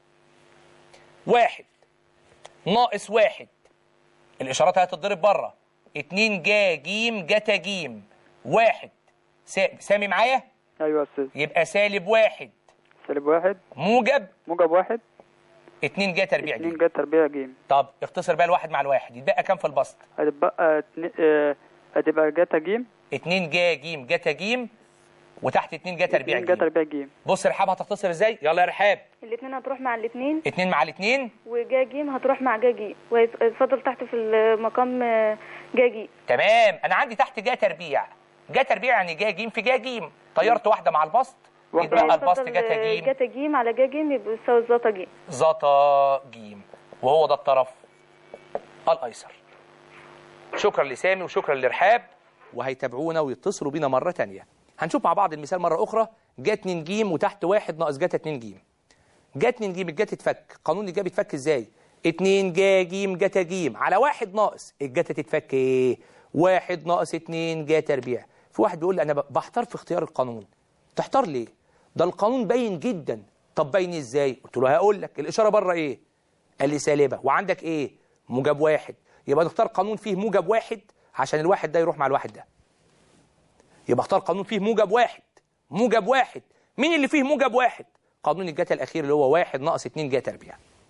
واحد ناقص واحد الاشارات هتتضرب بره اتنين جا جيم جتا جيم واحد سا- سامي معايا ايوه يا استاذ يبقى سالب واحد سالب واحد موجب موجب واحد اتنين جا تربيع اتنين جيم جت تربيع جيم طب اختصر بقى الواحد مع الواحد يتبقى كام في البسط هتبقى اتنين آه، هتبقى جتا جيم اتنين جا جيم جتا جيم وتحت اتنين جا تربيع اتنين جت جيم تربيع جيم بص رحاب هتختصر ازاي يلا يا رحاب الاتنين هتروح مع الاتنين اتنين مع الاتنين وجا جيم هتروح مع جا جيم ويتفضل تحت في المقام آه، جا جيم تمام انا عندي تحت جا تربيع جا تربيع يعني جا جيم في جا جيم طيرت واحده مع البسط واحدة يتبقى مع البسط يتفضل، جتا آه، جيم جتا جيم على جا جيم يبقى يساوي زتا جيم زتا جيم وهو ده الطرف الايسر شكرا لسامي وشكرا لرحاب وهيتابعونا ويتصلوا بينا مره تانية هنشوف مع بعض المثال مره اخرى جا 2 جيم وتحت واحد ناقص جتا 2 جيم جا 2 جيم الجا تتفك قانون الجا بيتفك ازاي 2 جا جيم جتا جيم على واحد ناقص الجتا تتفك ايه واحد ناقص 2 جا تربيع في واحد بيقول لي انا ب- بحتار في اختيار القانون تحتار ليه ده القانون باين جدا طب باين ازاي قلت له هقول لك الاشاره بره ايه قال لي سالبه وعندك ايه موجب واحد يبقى نختار قانون فيه موجب واحد عشان الواحد ده يروح مع الواحد ده يبقى اختار قانون فيه موجب واحد موجب واحد مين اللي فيه موجب واحد قانون الجتا الاخير اللي هو واحد ناقص اتنين جا تربيع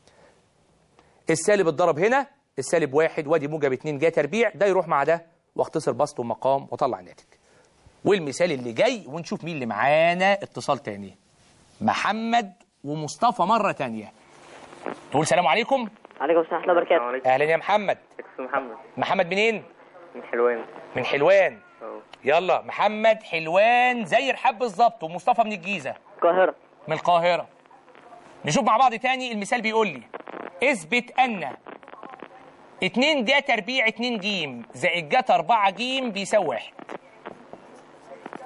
السالب اتضرب هنا السالب واحد وادي موجب اتنين جا تربيع ده يروح مع ده واختصر بسط ومقام وطلع الناتج والمثال اللي جاي ونشوف مين اللي معانا اتصال تاني محمد ومصطفى مرة تانية تقول سلام عليكم عليكم السلام ورحمة الله وبركاته اهلا يا محمد اسمه محمد محمد منين من حلوان من حلوان أهو. يلا محمد حلوان زي رحاب بالظبط ومصطفى من الجيزة القاهرة من القاهرة نشوف مع بعض تاني المثال بيقول لي اثبت ان 2 جا تربيع 2 جيم زائد جا 4 جيم بيساوي واحد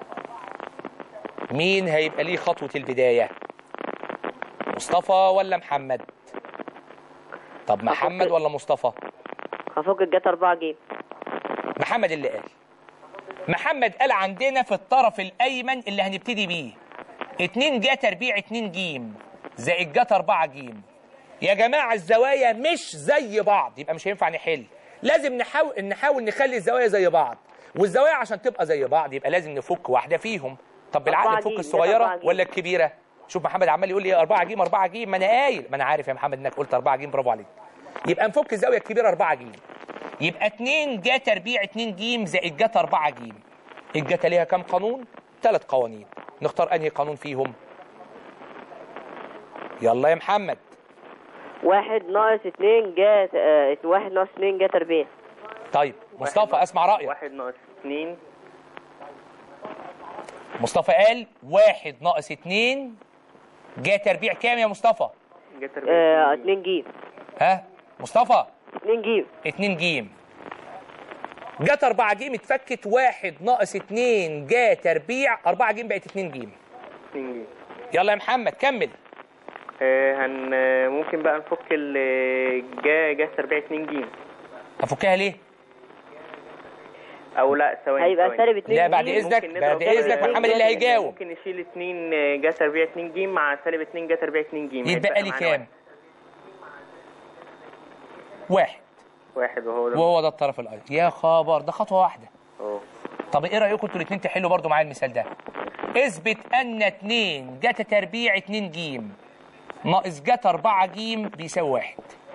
مين هيبقى ليه خطوة البداية مصطفى ولا محمد طب محمد ولا مصطفى هفك الجاتا 4 جيم محمد اللي قال محمد قال عندنا في الطرف الايمن اللي هنبتدي بيه 2 جا تربيع 2 جيم زائد جاتا 4 جيم يا جماعه الزوايا مش زي بعض يبقى مش هينفع نحل لازم نحاول نحاول نخلي الزوايا زي بعض والزوايا عشان تبقى زي بعض يبقى لازم نفك واحده فيهم طب بالعقل أربعة نفك جيم، الصغيره أربعة جيم. ولا الكبيره شوف محمد عمال يقول لي 4 جيم 4 جيم ما انا قايل ما انا عارف يا محمد انك قلت 4 جيم برافو عليك يبقى نفك الزاويه الكبيره 4 جيم يبقى 2 جا تربيع 2 جيم زائد جاتا 4 جيم الجاتا ليها كام قانون؟ ثلاث قوانين نختار انهي قانون فيهم؟ يلا يا محمد واحد ناقص اتنين جا آه، واحد ناقص اتنين جا تربيع طيب مصطفى اسمع رايك واحد ناقص اتنين مصطفى قال واحد ناقص اتنين جا تربيع كام يا مصطفى؟ جا تربيع آه، اتنين اتنين جيم ها اتنين اتنين جيم 2 جيم جت 4 جيم اتفكت واحد ناقص 2 جا تربيع 4 جيم بقت 2 جيم اتنين جيم يلا يا محمد كمل آه، هن آه، ممكن بقى نفك ال جا جا تربيع اتنين جيم افكها ليه؟ او لا ثواني هيبقى ثواني. سالب اتنين لا بعد جيم. اذنك ممكن بعد نضرب اذنك اتنين محمد اللي جا- هيجاوب ممكن نشيل اتنين آه، جا تربيع اتنين جيم مع سالب اتنين جا تربيع اتنين جيم يتبقى لي معانا كام؟ واحد واحد وهو ده وهو ده الطرف الايسر يا خبر ده خطوه واحده اه طب ايه رايكم انتوا الاثنين تحلوا برضو معايا المثال ده اثبت ان 2 جتا تربيع 2 جيم ناقص جتا 4 جيم بيساوي واحد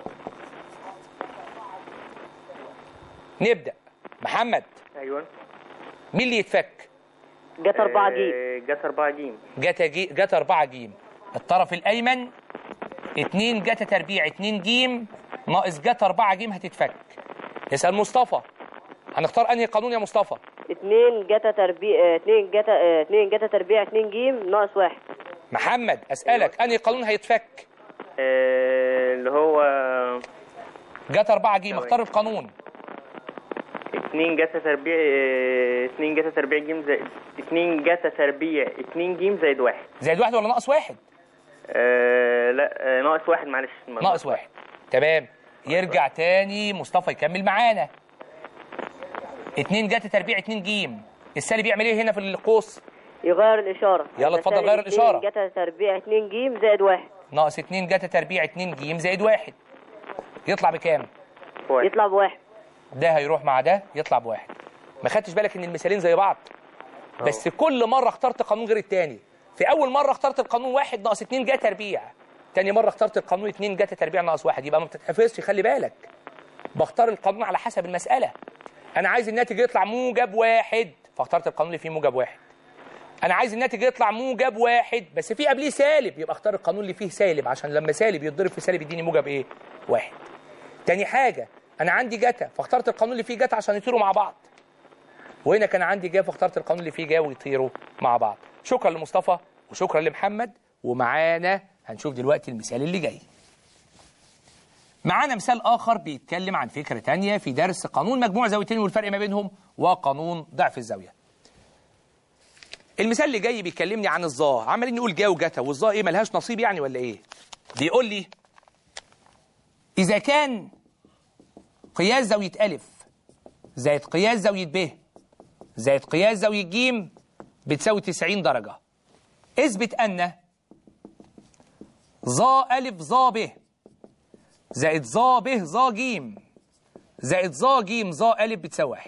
نبدا محمد ايوه مين اللي يتفك جت أربعة جيم آه، جت أربعة جيم جتا جي جتا 4 جيم الطرف الايمن 2 جتا تربيع 2 جيم ناقص جتا 4 جيم هتتفك اسال مصطفى هنختار انهي قانون يا مصطفى اتنين جتا تربيع اه، اتنين جتا اه، اتنين جتا تربيع اتنين جيم ناقص واحد محمد اسالك انهي قانون هيتفك آه، اللي هو جت 4 جيم اختار القانون اتنين جتا تربيع آه، اتنين جتا تربيع جيم زائد اتنين جتا تربيع اتنين جيم زائد واحد زائد واحد ولا ناقص واحد آه، لا آه، ناقص واحد معلش ناقص واحد تمام يرجع تاني مصطفى يكمل معانا اتنين جت تربيع اتنين جيم السالب يعمل ايه هنا في القوس يغير الإشارة يلا يبقى اتفضل سالب غير اتنين الإشارة. جتا تربيع اتنين جيم زائد واحد ناقص اتنين جت تربيع اتنين جيم زائد واحد يطلع بكام واحد. يطلع بواحد ده هيروح مع ده يطلع بواحد ما خدتش بالك ان المثالين زي بعض بس كل مره اخترت قانون غير التاني في اول مره اخترت القانون واحد ناقص اتنين جا تربيع تاني مره اخترت القانون اتنين جا تربيع ناقص واحد يبقى ما بتتحفظش خلي بالك بختار القانون على حسب المساله انا عايز الناتج يطلع موجب واحد فاخترت القانون اللي فيه موجب واحد انا عايز الناتج يطلع موجب واحد بس في قبليه سالب يبقى اختار القانون اللي فيه سالب عشان لما سالب يتضرب في سالب يديني موجب ايه واحد تاني حاجه انا عندي جتا فاخترت القانون اللي فيه جتا عشان يطيروا مع بعض وهنا كان عندي جا فاخترت القانون اللي فيه جا ويطيروا مع بعض شكرا لمصطفى وشكرا لمحمد ومعانا هنشوف دلوقتي المثال اللي جاي معانا مثال آخر بيتكلم عن فكرة تانية في درس قانون مجموع زاويتين والفرق ما بينهم وقانون ضعف الزاوية المثال اللي جاي بيكلمني عن الظا عمالين نقول جا وجتا والظا ايه ملهاش نصيب يعني ولا ايه بيقول لي إذا كان قياس زاوية ألف زائد قياس زاوية ب زائد قياس زاوية ج بتساوي 90 درجة اثبت أن ظا ألف ظا ب زائد ظا ب ظا ج زائد ظا ج ظا ألف بتساوي واحد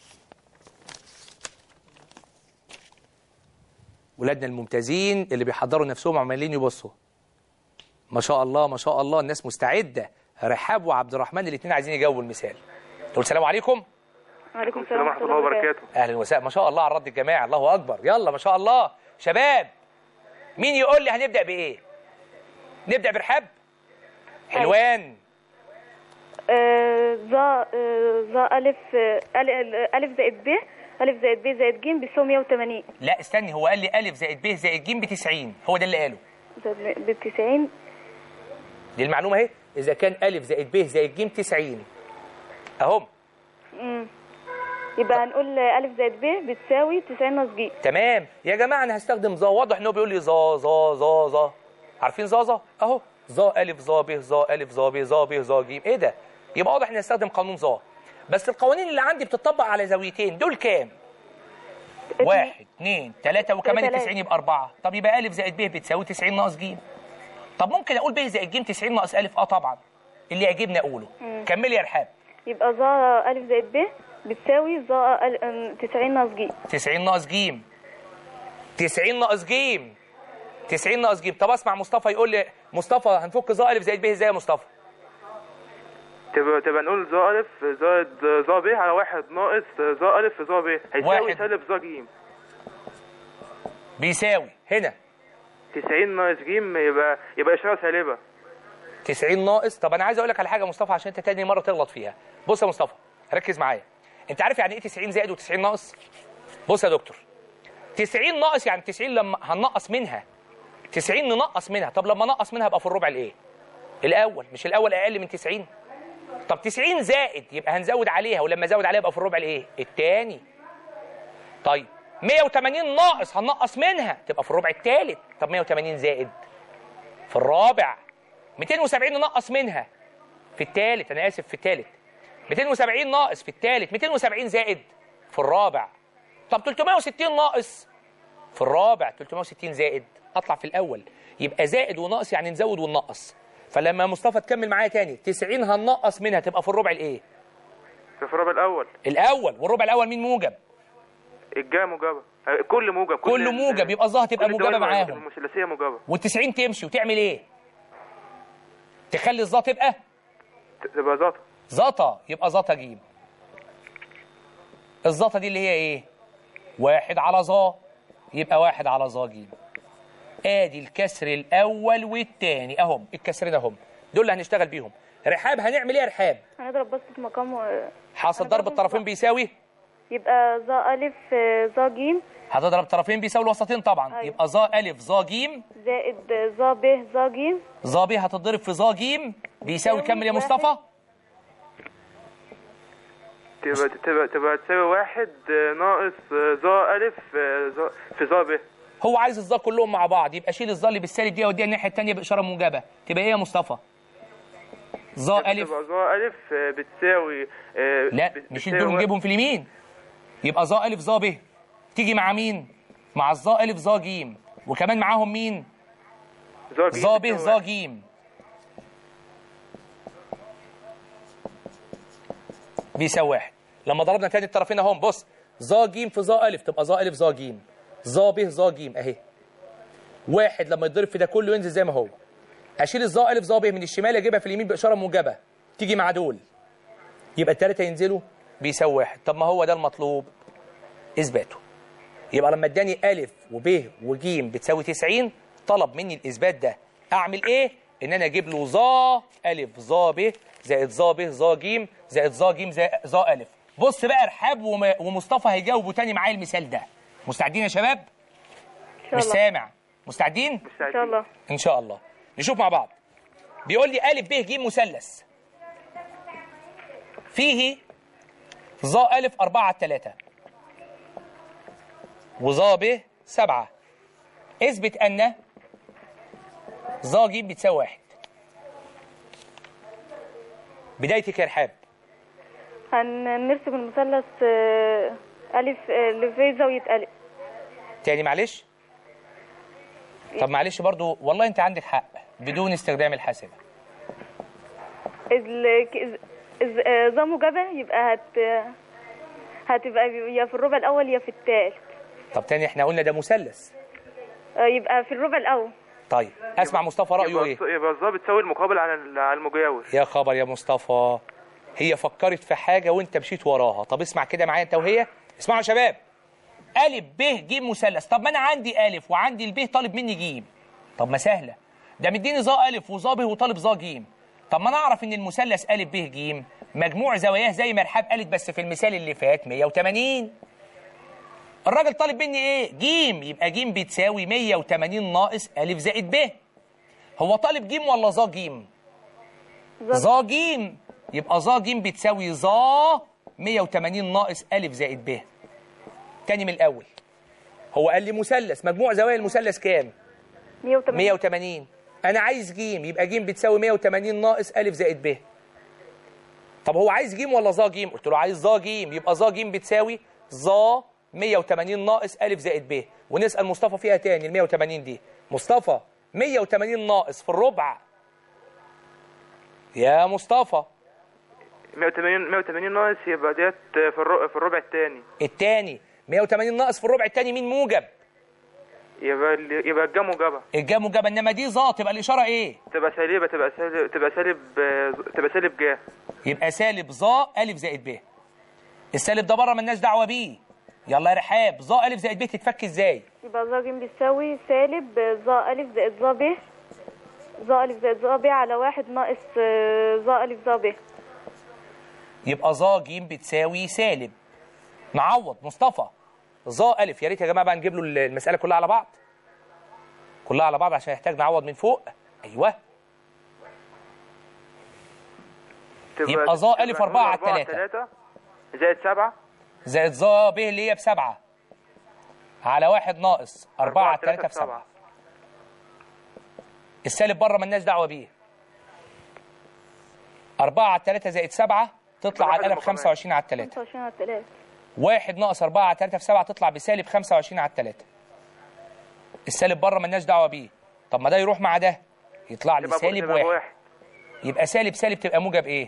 ولادنا الممتازين اللي بيحضروا نفسهم عمالين يبصوا ما شاء الله ما شاء الله الناس مستعدة رحاب وعبد الرحمن الاثنين عايزين يجاوبوا المثال تقول السلام عليكم وعليكم السلام ورحمة الله وبركاته اهلا وسهلا ما شاء الله على الرد الجماعي الله اكبر يلا ما شاء الله شباب مين يقول لي هنبدا بايه نبدا برحاب حلوان آه، ظا آه، ظا ألف آه، أل- ألف زائد ب ألف زائد ب زائد ج بيساوي 180 لا استني هو قال لي الف زائد ب زائد ج ب 90 هو ده اللي قاله ب 90 دي المعلومه اهي اذا كان الف زائد ب زائد ج 90 اهم مم. يبقى هنقول ألف زائد ب بتساوي 90 ناقص ج تمام يا جماعه انا هستخدم ظا واضح ان هو بيقول لي ظا ظا ظا ظا عارفين ظا ظا اهو ظا الف ظا ب ظا الف ظا ب ظا ب ظا ج ايه ده يبقى واضح اني هستخدم قانون ظا بس القوانين اللي عندي بتطبق على زاويتين دول كام واحد اثنين ثلاثة وكمان تلاتة. التسعين يبقى أربعة طب يبقى ألف زائد ب بتساوي 90 ناقص ج طب ممكن أقول ب زائد ج 90 ناقص ألف أه طبعا اللي يعجبني أقوله كملي يا رحاب يبقى ظا ألف زائد ب بتساوي ظا ال- أم، 90 ناقص ج 90 ناقص ج 90 ناقص ج 90 ناقص ج طب اسمع مصطفى يقول لي مصطفى هنفك ظا الف زائد ب ازاي يا مصطفى تبقى تبقى نقول ظا ألف زائد ظا ب على واحد ناقص ظا ألف في ظا ب هيساوي واحد. سالب ظا ج بيساوي هنا 90 ناقص ج يبقى يبقى إشارة سالبة 90 ناقص طب انا عايز اقول لك على حاجه يا مصطفى عشان انت تاني مره تغلط فيها بص يا مصطفى ركز معايا انت عارف يعني ايه 90 زائد و90 ناقص بص يا دكتور 90 ناقص يعني 90 لما هننقص منها 90 ننقص منها طب لما نقص منها يبقى في الربع الايه الاول مش الاول اقل من 90 طب 90 زائد يبقى هنزود عليها ولما ازود عليها يبقى في الربع الايه الثاني طيب 180 ناقص هننقص منها تبقى في الربع الثالث طب 180 زائد في الرابع 270 ننقص منها في الثالث انا اسف في الثالث 270 ناقص في الثالث 270 زائد في الرابع طب 360 ناقص في الرابع 360 زائد اطلع في الاول يبقى زائد وناقص يعني نزود وننقص فلما مصطفى تكمل معايا تاني 90 هننقص منها تبقى في الربع الايه في الربع الأول الاول والربع الاول مين موجب الجا موجبة آه، كل موجب كل كله موجب يبقى الظاهر تبقى كل موجبه الدوائر معاهم المثلثية موجبة وال90 تمشي وتعمل ايه تخلي الظا تبقى تبقى ظا زطا يبقى زطا جيم الزطا دي اللي هي ايه واحد على ظا يبقى واحد على ظا جيم ادي الكسر الاول والثاني اهم الكسرين اهم دول اللي هنشتغل بيهم رحاب هنعمل ايه يا رحاب هنضرب بس في مقام و- حاصل ضرب الطرفين بيساوي يبقى ظا ألف آه، ظا ج هتضرب طرفين بيساوي الوسطين طبعا أيوة. يبقى ظا الف ظا جيم زائد ظا ب ظا ج ظا ب هتضرب في ظا جيم بيساوي كم يا واحد. مصطفى تبقى تبقى تبقى تساوي واحد آه، ناقص آه، ظا ألف آه، ظا- في ظا ب هو عايز الظا كلهم مع بعض يبقى شيل الظا اللي بالسالب دي وديها الناحيه الثانيه باشاره موجبه تبقى ايه يا مصطفى ظا الف تبقى ظا ألف آه، بتساوي آه، لا بت- نشيل بتساوي دول واحد. ونجيبهم في اليمين يبقى ظا الف ظا ب تيجي مع مين مع الظا الف ظا جيم وكمان معاهم مين ظا ج ظا ب بتساوي ظا واحد. جيم بيساوي واحد لما ضربنا تاني الطرفين اهم بص ظا جيم في ظا الف تبقى ظا الف ظا جيم ظا ب ظا جيم اهي واحد لما يتضرب في ده كله ينزل زي ما هو اشيل الظا الف ظا ب من الشمال اجيبها في اليمين باشاره موجبه تيجي مع دول يبقى الثلاثه ينزلوا بيساوي واحد طب ما هو ده المطلوب اثباته يبقى لما اداني الف وب وج بتساوي 90 طلب مني الاثبات ده اعمل ايه ان انا اجيب له ظا الف ظا ب زائد ظا ب ظا ج زائد ظا ج زائد ظا الف بص بقى رحاب وم- ومصطفى هيجاوبوا تاني معايا المثال ده مستعدين يا شباب إن شاء مش الله سامع مستعدين إن شاء الله ان شاء الله نشوف مع بعض بيقول لي الف ب ج مثلث فيه ظا الف 4 على 3 وظا ب 7 اثبت ان ظا ج بتساوي واحد بدايتك يا رحاب هنرسم المثلث آه، ألف آه، اللي في زاوية ألف تاني معلش طب معلش برضو والله انت عندك حق بدون استخدام الحاسبه ال- ك- إز- آه، ظا موجبة يبقى هت هتبقى يا في الربع الأول يا في الثالث طب تاني احنا قلنا ده مثلث آه، يبقى في الربع الأول طيب اسمع مصطفى رايه ايه يبقى يبقى ظا بتساوي المقابل على ال- على المجاور يا خبر يا مصطفى هي فكرت في حاجة وانت مشيت وراها طب اسمع كده معايا انت وهي اسمعوا يا شباب ألف ب ج مثلث طب ما أنا عندي ألف وعندي الب طالب مني ج طب ما سهلة ده مديني ظا ألف وظا ب وطالب ظا ج طب ما أنا أعرف إن المثلث ألف ب ج مجموع زواياه زي ما رحاب قالت بس في المثال اللي فات 180 الراجل طالب مني إيه؟ ج يبقى ج بتساوي 180 ناقص ألف زائد ب هو طالب ج ولا ظا ج؟ ظا ج يبقى ظا ج بتساوي ظا 180 ناقص ألف زائد ب تاني من الأول هو قال لي مثلث مجموع زوايا المثلث كام 180 180 أنا عايز جيم يبقى جيم بتساوي 180 ناقص ألف زائد ب طب هو عايز جيم ولا ظا جيم قلت له عايز ظا جيم يبقى ظا جيم بتساوي ظا 180 ناقص ألف زائد ب ونسأل مصطفى فيها تاني ال 180 دي مصطفى 180 ناقص في الربع يا مصطفى 180 180 ناقص يبقى ديت في الربع في الربع الثاني التاني 180 ناقص في الربع التاني مين موجب يبقى ال- يبقى الجا موجبه الجا موجبه انما دي ظا تبقى الاشاره ايه تبقى سالبه تبقى سالب تبقى سالب آه، تبقى سالب جا يبقى سالب ظا الف زائد ب السالب ده بره ملناش دعوه بيه يلا يا رحاب ظا الف زائد ب تتفك ازاي يبقى ظا ج بيساوي سالب ظا ألف زائد ظا ب ظا ألف زائد ظا ب على واحد ناقص آه، ظا ألف ظا ب يبقى ظا ج بتساوي سالب نعوض مصطفى ظا الف يا ريت يا جماعه بقى نجيب له المساله كلها على بعض كلها على بعض عشان يحتاج نعوض من فوق ايوه تبقى يبقى ظا ألف تبقى أربعة على أربعة التلاتة. تلاتة زائد سبعة زائد ظا ب اللي هي بسبعه على واحد ناقص أربعة على تلاتة تلاتة بسبعة السالب بره ملناش دعوه بيه أربعة على التلاتة زائد سبعة تطلع على القلم 25 على التلاتة 25 على 3 واحد ناقص أربعة على تلاتة في سبعة تطلع بسالب 25 على التلاتة السالب بره ملناش دعوه بيه طب ما ده يروح مع ده يطلع لي تبقى سالب تبقى واحد يبقى سالب سالب تبقى موجب ايه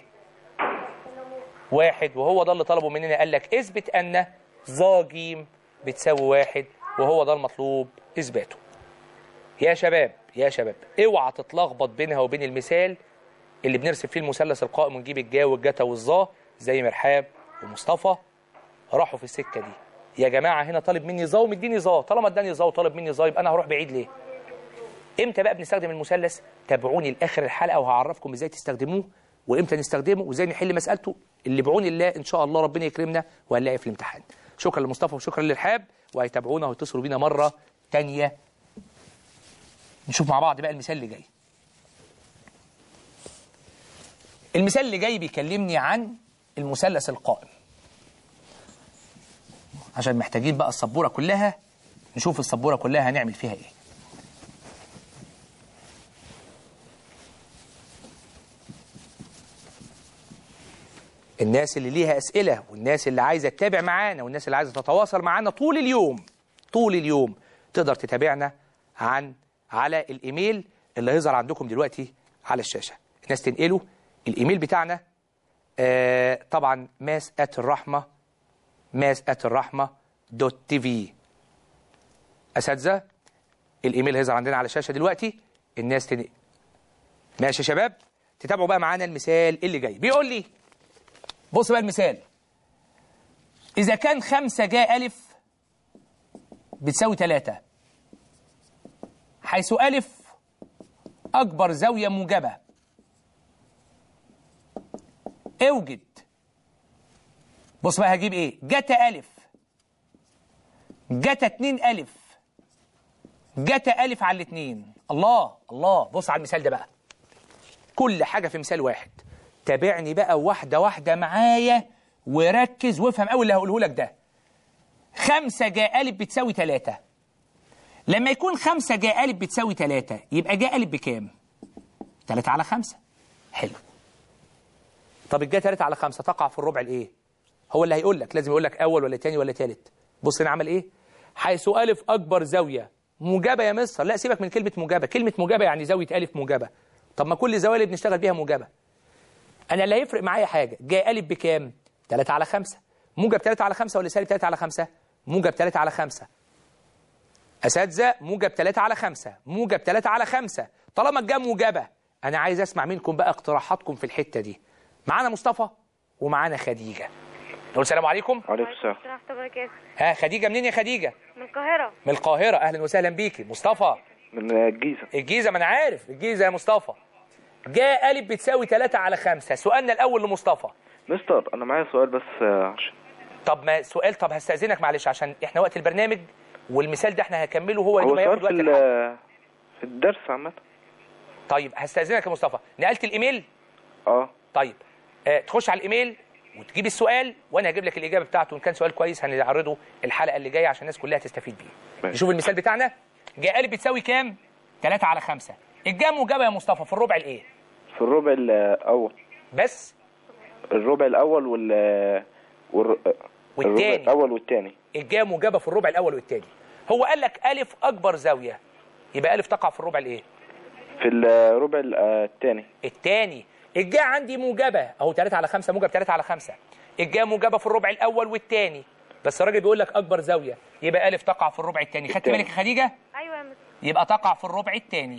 واحد وهو ده اللي طلبه مننا قال لك اثبت ان ظا ج بتساوي واحد وهو ده المطلوب اثباته يا شباب يا شباب اوعى تتلخبط بينها وبين المثال اللي بنرسم فيه المثلث القائم ونجيب الجا والجتا والظا زي مرحاب ومصطفى راحوا في السكه دي يا جماعه هنا طالب مني ظا ومديني ظا طالما اداني ظا وطالب مني ظا يبقى انا هروح بعيد ليه امتى بقى بنستخدم المثلث تابعوني لاخر الحلقه وهعرفكم ازاي تستخدموه وامتى نستخدمه وازاي نحل مسالته اللي بعون الله ان شاء الله ربنا يكرمنا وهنلاقي في الامتحان شكرا لمصطفى وشكرا للحاب وهيتابعونا ويتصلوا بينا مره تانية نشوف مع بعض بقى المثال اللي جاي المثال اللي جاي بيكلمني عن المثلث القائم عشان محتاجين بقى السبوره كلها نشوف السبوره كلها هنعمل فيها ايه الناس اللي ليها أسئلة والناس اللي عايزة تتابع معانا والناس اللي عايزة تتواصل معانا طول اليوم طول اليوم تقدر تتابعنا عن على الإيميل اللي هيظهر عندكم دلوقتي على الشاشة الناس تنقلوا الإيميل بتاعنا آه طبعا ماس ات الرحمة ماس ات الرحمة دوت تي في أساتذة الإيميل هيظهر عندنا على الشاشة دلوقتي الناس تنقل ماشي يا شباب تتابعوا بقى معانا المثال اللي جاي بيقول لي بص بقى المثال إذا كان خمسة جاء ألف بتساوي تلاتة حيث ألف أكبر زاوية موجبة اوجد بص بقى هجيب إيه جتا ألف جتا اتنين ألف جتا ألف على الاتنين الله الله بص على المثال ده بقى كل حاجة في مثال واحد تابعني بقى واحدة واحدة معايا وركز وافهم قوي اللي هقوله لك ده خمسة جاء ألف بتساوي تلاتة لما يكون خمسة جاء ألف بتساوي تلاتة يبقى جاء ألف بكام؟ تلاتة على خمسة حلو طب الجاء تلاتة على خمسة تقع في الربع الإيه؟ هو اللي هيقول لك لازم يقول لك أول ولا تاني ولا تالت بص هنا عمل إيه؟ حيث ألف أكبر زاوية موجبة يا مستر لا سيبك من كلمة موجبة كلمة موجبة يعني زاوية ألف موجبة طب ما كل الزوايا اللي بنشتغل بيها موجبة انا اللي هيفرق معايا حاجه جاي الف بكام 3 على 5 موجب 3 على 5 ولا سالب 3 على 5 موجب 3 على 5 اساتذه موجب 3 على 5 موجب 3 على 5 طالما الجا موجبه انا عايز اسمع منكم بقى اقتراحاتكم في الحته دي معانا مصطفى ومعانا خديجه نقول السلام عليكم وعليكم السلام ورحمة الله وبركاته ها خديجه منين يا خديجه من القاهرة من القاهره اهلا وسهلا بيكي مصطفى من الجيزة الجيزه ما انا عارف الجيزه يا مصطفى جاء الف بتساوي 3 على 5 سؤالنا الاول لمصطفى مستر انا معايا سؤال بس آه، عشان طب ما سؤال طب هستأذنك معلش عشان احنا وقت البرنامج والمثال ده احنا هنكمله هو هو اللي هياخد سؤال وقت في الحلقة. ال- في الدرس عامة طيب هستأذنك يا مصطفى نقلت الايميل اه طيب اه تخش على الايميل وتجيب السؤال وانا هجيب لك الاجابه بتاعته وان كان سؤال كويس هنعرضه الحلقه اللي جايه عشان الناس كلها تستفيد بيه ماشي. نشوف المثال بتاعنا جاء الف بتساوي كام 3 على 5 الجا موجبه يا مصطفى في الربع الايه في الربع الأول بس الربع الأول وال والر... والتاني. الربع الأول والتاني الجا موجبه في الربع الاول والثاني هو قال لك الف اكبر زاويه يبقى الف تقع في الربع الايه في الربع ال- آه، التاني الثاني الجا عندي موجبه اهو 3 على 5 موجب 3 على 5 الجا موجبه في الربع الاول والثاني بس الراجل بيقول لك اكبر زاويه يبقى الف تقع في الربع الثاني خدت التاني. بالك يا خديجه ايوه يا مستر يبقى تقع في الربع الثاني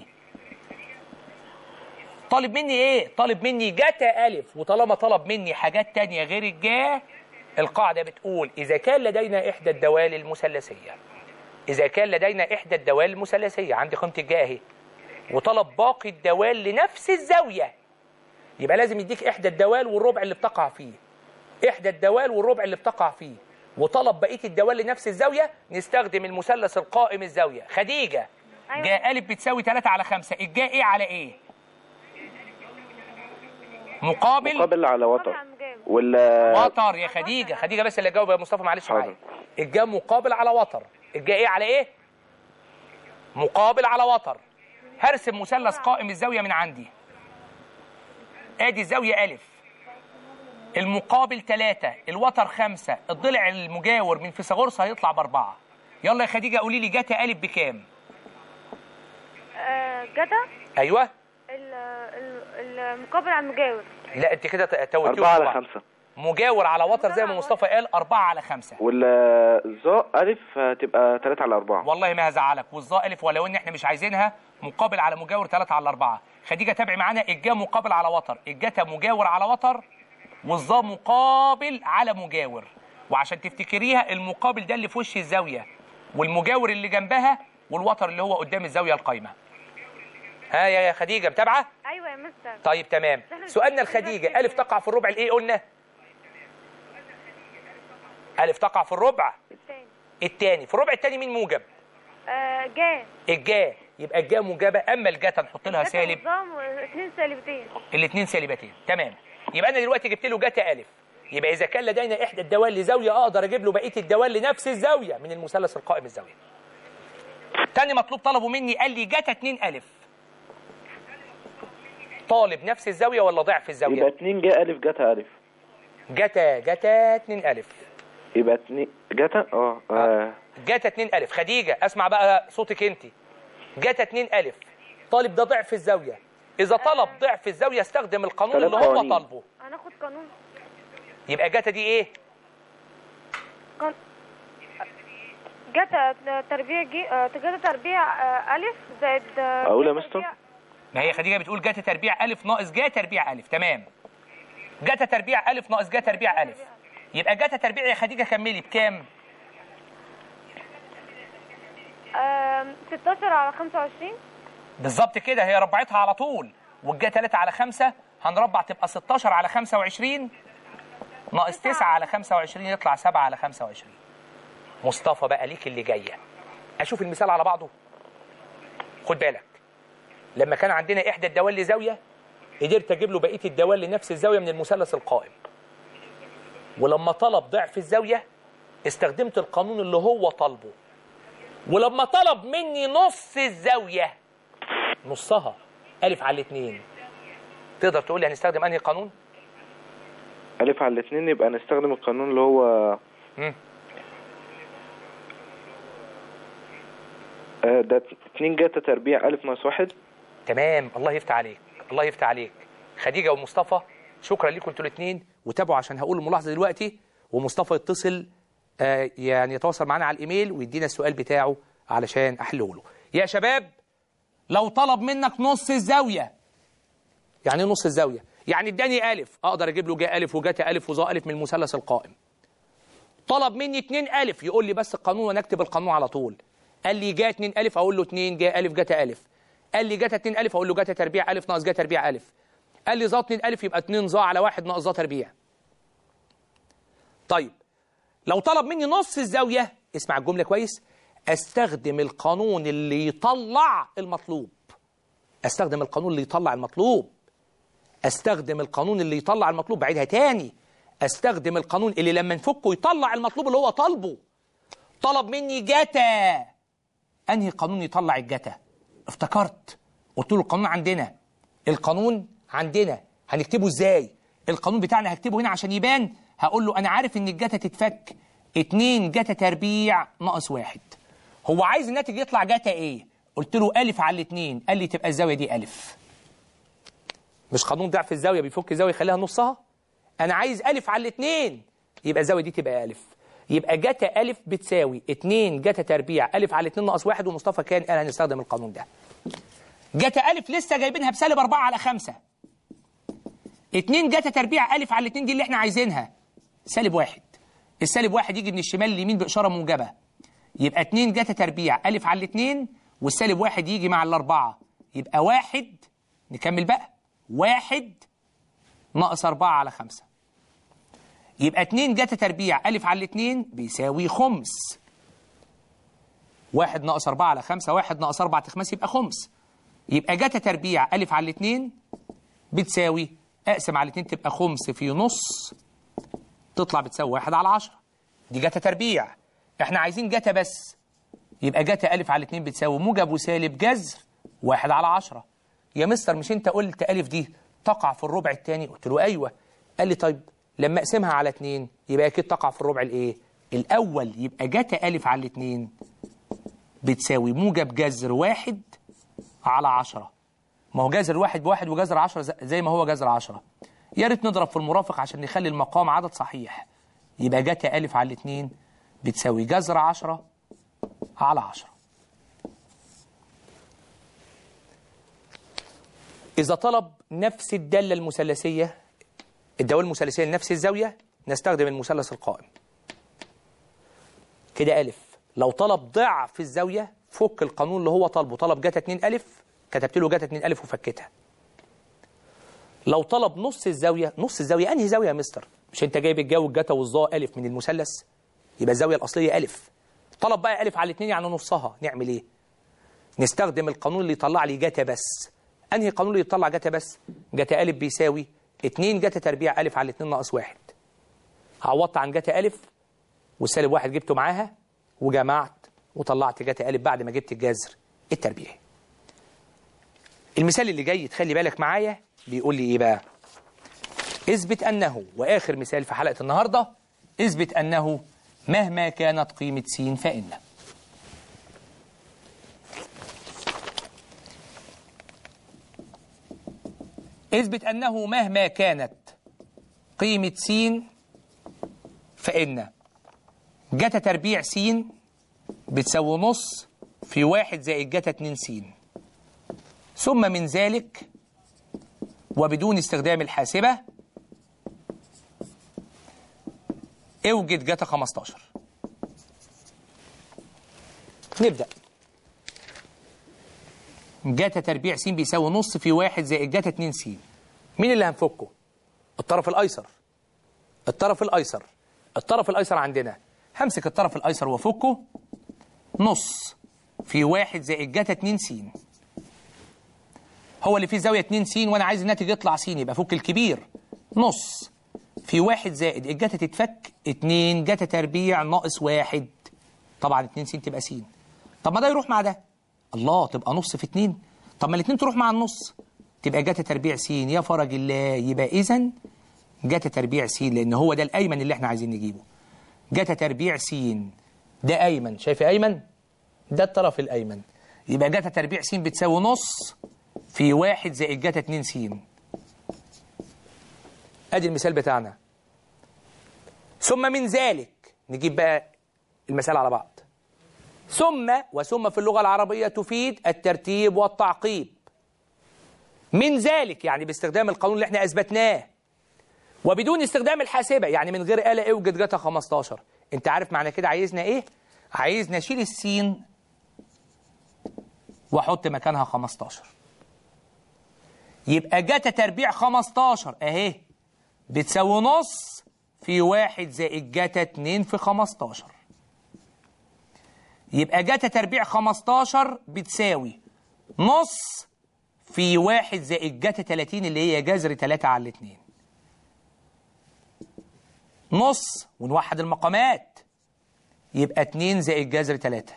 طالب مني ايه طالب مني جتا الف وطالما طلب مني حاجات تانية غير الجا القاعده بتقول اذا كان لدينا احدى الدوال المثلثيه اذا كان لدينا احدى الدوال المثلثيه عندي قيمه الجا اهي وطلب باقي الدوال لنفس الزاويه يبقى لازم يديك احدى الدوال والربع اللي بتقع فيه احدى الدوال والربع اللي بتقع فيه وطلب بقيه الدوال لنفس الزاويه نستخدم المثلث القائم الزاويه خديجه أيوة. جاء الف بتساوي 3 على 5 الجاء ايه على ايه مقابل مقابل على وتر طبعا مجاوب وال وتر يا خديجه خديجه بس اللي جاوب يا مصطفى معلش حاضر. معايا الجاء مقابل على وتر الجاء ايه على ايه مقابل على وتر هرسم مثلث قائم الزاويه من عندي ادي الزاويه الف المقابل 3 الوتر 5 الضلع المجاور من فيثاغورس هيطلع باربعه يلا يا خديجه قولي لي جاتا الف بكام آه، جدع ايوه ال- ال- المقابل على المجاور لا انت كده توتيهم أربعة على طبعاً. خمسة مجاور على وتر زي ما مصطفى قال أربعة على خمسة والزاء ألف هتبقى تلاتة على أربعة والله ما هزعلك والظاء ألف ولو إن إحنا مش عايزينها مقابل على مجاور ثلاثة على أربعة خديجة تابعي معانا الجا مقابل على وتر الجتا مجاور على وتر والظاء مقابل على مجاور وعشان تفتكريها المقابل ده اللي في وش الزاوية والمجاور اللي جنبها والوتر اللي هو قدام الزاوية القايمة ها يا يا خديجة متابعة؟ ايوه يا مستر طيب تمام سؤالنا الخديجة ألف تقع في الربع الإيه قلنا؟ ألف تقع في الربع الثاني الثاني في الربع الثاني مين موجب؟ آه جا الجا يبقى الجا موجبه اما الجاتا نحط لها سالب نظام اثنين سالبتين الاثنين سالبتين تمام يبقى انا دلوقتي جبت له جاتا الف يبقى اذا كان لدينا احدى الدوال لزاويه اقدر اجيب له بقيه الدوال لنفس الزاويه من المثلث القائم الزاويه تاني مطلوب طلبه مني قال لي جاتا 2 الف طالب نفس الزاويه ولا ضعف يبقى الزاويه اتنين جا ألف جاتا ألف جاتا جاتا 2 الف يبقى اتنين جاتا اه, آه. جاتا 2 الف خديجه اسمع بقى صوتك انت جاتا 2 الف طالب ده ضعف الزاويه اذا طلب ضعف الزاويه استخدم القانون ثلاث اللي هو قوانين. طالبه هناخد قانون يبقى جاتا دي ايه قان... جتا تربيع جي آه، جتا تربيع آه، ألف زائد آه، أقول يا جتا مستر؟ تربيع- ما هي خديجه بتقول جاتا تربيع الف ناقص جا تربيع الف تمام جاتا تربيع الف ناقص جا تربيع الف يبقى جاتا تربيع يا خديجه كملي بكام آم، 16 على 25 بالظبط كده هي ربعتها على طول والجا 3 على 5 هنربع تبقى 16 على 25 ناقص 9 على 25 يطلع 7 على 25 مصطفى بقى ليك اللي جايه اشوف المثال على بعضه خد بالك لما كان عندنا احدى الدوال لزاويه قدرت اجيب له بقيه الدوال لنفس الزاويه من المثلث القائم ولما طلب ضعف الزاويه استخدمت القانون اللي هو طالبه ولما طلب مني نص الزاويه نصها ألف على الاثنين تقدر تقول لي هنستخدم أنهي قانون؟ ألف على الاتنين يبقى نستخدم القانون اللي هو مم. آه، ده اتنين جاتا تربيع ألف ناقص واحد تمام الله يفتح عليك الله يفتح عليك خديجة ومصطفى شكرا لكم انتوا الاثنين وتابعوا عشان هقول الملاحظة دلوقتي ومصطفى يتصل آه يعني يتواصل معانا على الإيميل ويدينا السؤال بتاعه علشان أحله له يا شباب لو طلب منك نص الزاوية يعني ايه نص الزاوية يعني اداني ألف أقدر أجيب له جا ألف وجاتا ألف وظا ألف من المثلث القائم طلب مني 2 ألف يقول لي بس القانون وانا اكتب القانون على طول قال لي جا 2 ألف أقول له 2 جا ألف جاتا ألف قال لي جاتا 2 ألف أقول له جاتا تربيع ألف ناقص جاتا تربيع ألف قال لي ظا 2 ألف يبقى 2 ظا على 1 ناقص ظا تربيع طيب لو طلب مني نص الزاوية اسمع الجملة كويس استخدم القانون اللي يطلع المطلوب استخدم القانون اللي يطلع المطلوب استخدم القانون اللي يطلع المطلوب بعيدها تاني استخدم القانون اللي لما نفكه يطلع المطلوب اللي هو طالبه طلب مني جتا انهي قانون يطلع الجتا افتكرت قلت له القانون عندنا القانون عندنا هنكتبه ازاي القانون بتاعنا هكتبه هنا عشان يبان هقول له انا عارف ان الجتا تتفك 2 جتا تربيع ناقص واحد هو عايز الناتج يطلع جتا ايه قلت له الف على الاثنين قال لي تبقى الزاويه دي الف مش قانون ضعف الزاويه بيفك زاويه يخليها نصها انا عايز الف على الاثنين يبقى الزاويه دي تبقى الف يبقى جتا الف بتساوي 2 جتا تربيع الف على 2 ناقص واحد ومصطفى كان قال هنستخدم القانون ده جتا الف لسه جايبينها بسالب 4 على 5 2 جتا تربيع الف على 2 دي اللي احنا عايزينها سالب واحد السالب واحد يجي من الشمال لليمين باشاره موجبه يبقى 2 جتا تربيع الف على 2 والسالب واحد يجي مع الاربعه يبقى واحد نكمل بقى واحد ناقص 4 على 5 يبقى 2 جتا تربيع ألف على 2 بيساوي خمس واحد ناقص 4 على 5 واحد ناقص 4 تخماس يبقى خمس يبقى جتا تربيع ألف على 2 بتساوي أقسم على 2 تبقى خمس في نص تطلع بتساوي واحد على 10 دي جتا تربيع احنا عايزين جتا بس يبقى جتا ألف على 2 بتساوي موجب وسالب جذر واحد على 10 يا مستر مش انت قلت ألف دي تقع في الربع الثاني قلت له أيوه قال لي طيب لما اقسمها على 2 يبقى اكيد تقع في الربع الايه الاول يبقى جتا الف على 2 بتساوي موجب جذر واحد على 10 ما هو جذر واحد بواحد وجذر 10 زي ما هو جذر 10 يا ريت نضرب في المرافق عشان نخلي المقام عدد صحيح يبقى جتا الف على 2 بتساوي جذر 10 على 10 إذا طلب نفس الدالة المثلثية الدوال المثلثية لنفس الزاوية نستخدم المثلث القائم كده ألف لو طلب ضعف الزاوية فك القانون اللي هو طالبه طلب جتا 2 ألف كتبت له جتا 2 ألف وفكتها لو طلب نص الزاوية نص الزاوية أنهي زاوية يا مستر مش أنت جايب الجو الجتا والظا ألف من المثلث يبقى الزاوية الأصلية ألف طلب بقى ألف على 2 يعني نصها نعمل إيه نستخدم القانون اللي يطلع لي جتا بس أنهي قانون اللي يطلع جتا بس جتا ألف بيساوي 2 جتا تربيع ألف على 2 ناقص واحد عوضت عن جتا ألف والسالب واحد جبته معاها وجمعت وطلعت جتا ألف بعد ما جبت الجذر التربيعي المثال اللي جاي تخلي بالك معايا بيقول لي إيه بقى اثبت أنه وآخر مثال في حلقة النهاردة اثبت أنه مهما كانت قيمة س فإن اثبت أنه مهما كانت قيمة س فإن جتا تربيع س بتساوي نص في واحد زائد جتا 2 س ثم من ذلك وبدون استخدام الحاسبة اوجد جتا 15 نبدأ جتا تربيع س بيساوي نص في واحد زائد جتا 2 س مين اللي هنفكه؟ الطرف الأيسر الطرف الأيسر الطرف الأيسر عندنا همسك الطرف الأيسر وافكه نص في واحد زائد جتا 2 س هو اللي فيه زاوية 2 س وأنا عايز الناتج يطلع س يبقى فك الكبير نص في واحد زائد الجتا تتفك 2 جتا تربيع ناقص واحد طبعا 2 س تبقى س طب ما ده يروح مع ده الله تبقى نص في 2 طب ما الاثنين تروح مع النص تبقى جتا تربيع س يا فرج الله يبقى إذا جتا تربيع س لأن هو ده الأيمن اللي احنا عايزين نجيبه جتا تربيع س ده أيمن شايف أيمن ده الطرف الأيمن يبقى جتا تربيع س بتساوي نص في واحد زائد جتا 2 س ادي المثال بتاعنا ثم من ذلك نجيب بقى المثال على بعض ثم وثم في اللغة العربية تفيد الترتيب والتعقيب من ذلك يعني باستخدام القانون اللي احنا أثبتناه وبدون استخدام الحاسبة يعني من غير آلة اوجد جتا 15 انت عارف معنى كده عايزنا ايه عايزنا اشيل السين واحط مكانها 15 يبقى جتا تربيع 15 اهي بتساوي نص في واحد زائد جتا 2 في 15 يبقى جتا تربيع 15 بتساوي نص في واحد زائد جتا 30 اللي هي جذر 3 على 2 نص ونوحد المقامات يبقى 2 زائد جذر 3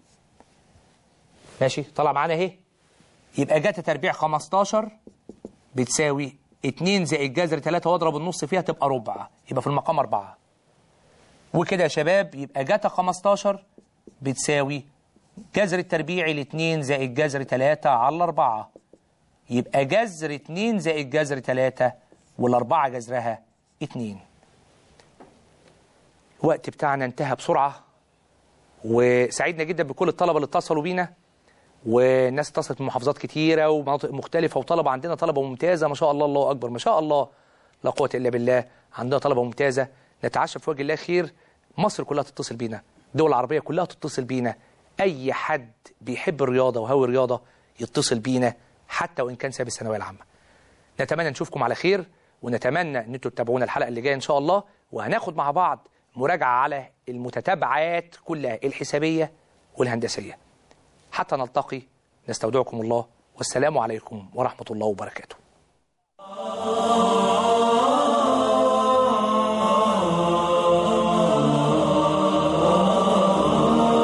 ماشي طلع معانا اهي يبقى جتا تربيع 15 بتساوي 2 زائد جذر 3 واضرب النص فيها تبقى ربع يبقى في المقام 4 وكده يا شباب يبقى جتا 15 بتساوي جذر التربيع ل 2 زائد جذر 3 على 4 يبقى جذر 2 زائد جذر 3 والأربعة جذرها 2 الوقت بتاعنا انتهى بسرعة وسعيدنا جدا بكل الطلبة اللي اتصلوا بينا والناس اتصلت من محافظات كتيرة ومناطق مختلفة وطلبة عندنا طلبة ممتازة ما شاء الله الله أكبر ما شاء الله لا قوة إلا بالله عندنا طلبة ممتازة نتعشى في وجه الله خير مصر كلها تتصل بينا الدول العربية كلها تتصل بينا أي حد بيحب الرياضة وهوي الرياضة يتصل بينا حتى وإن كان ساب الثانوية العامة نتمنى نشوفكم على خير ونتمنى ان انتوا تتابعونا الحلقه اللي جايه ان شاء الله وهناخد مع بعض مراجعه على المتتابعات كلها الحسابيه والهندسيه حتى نلتقي نستودعكم الله والسلام عليكم ورحمه الله وبركاته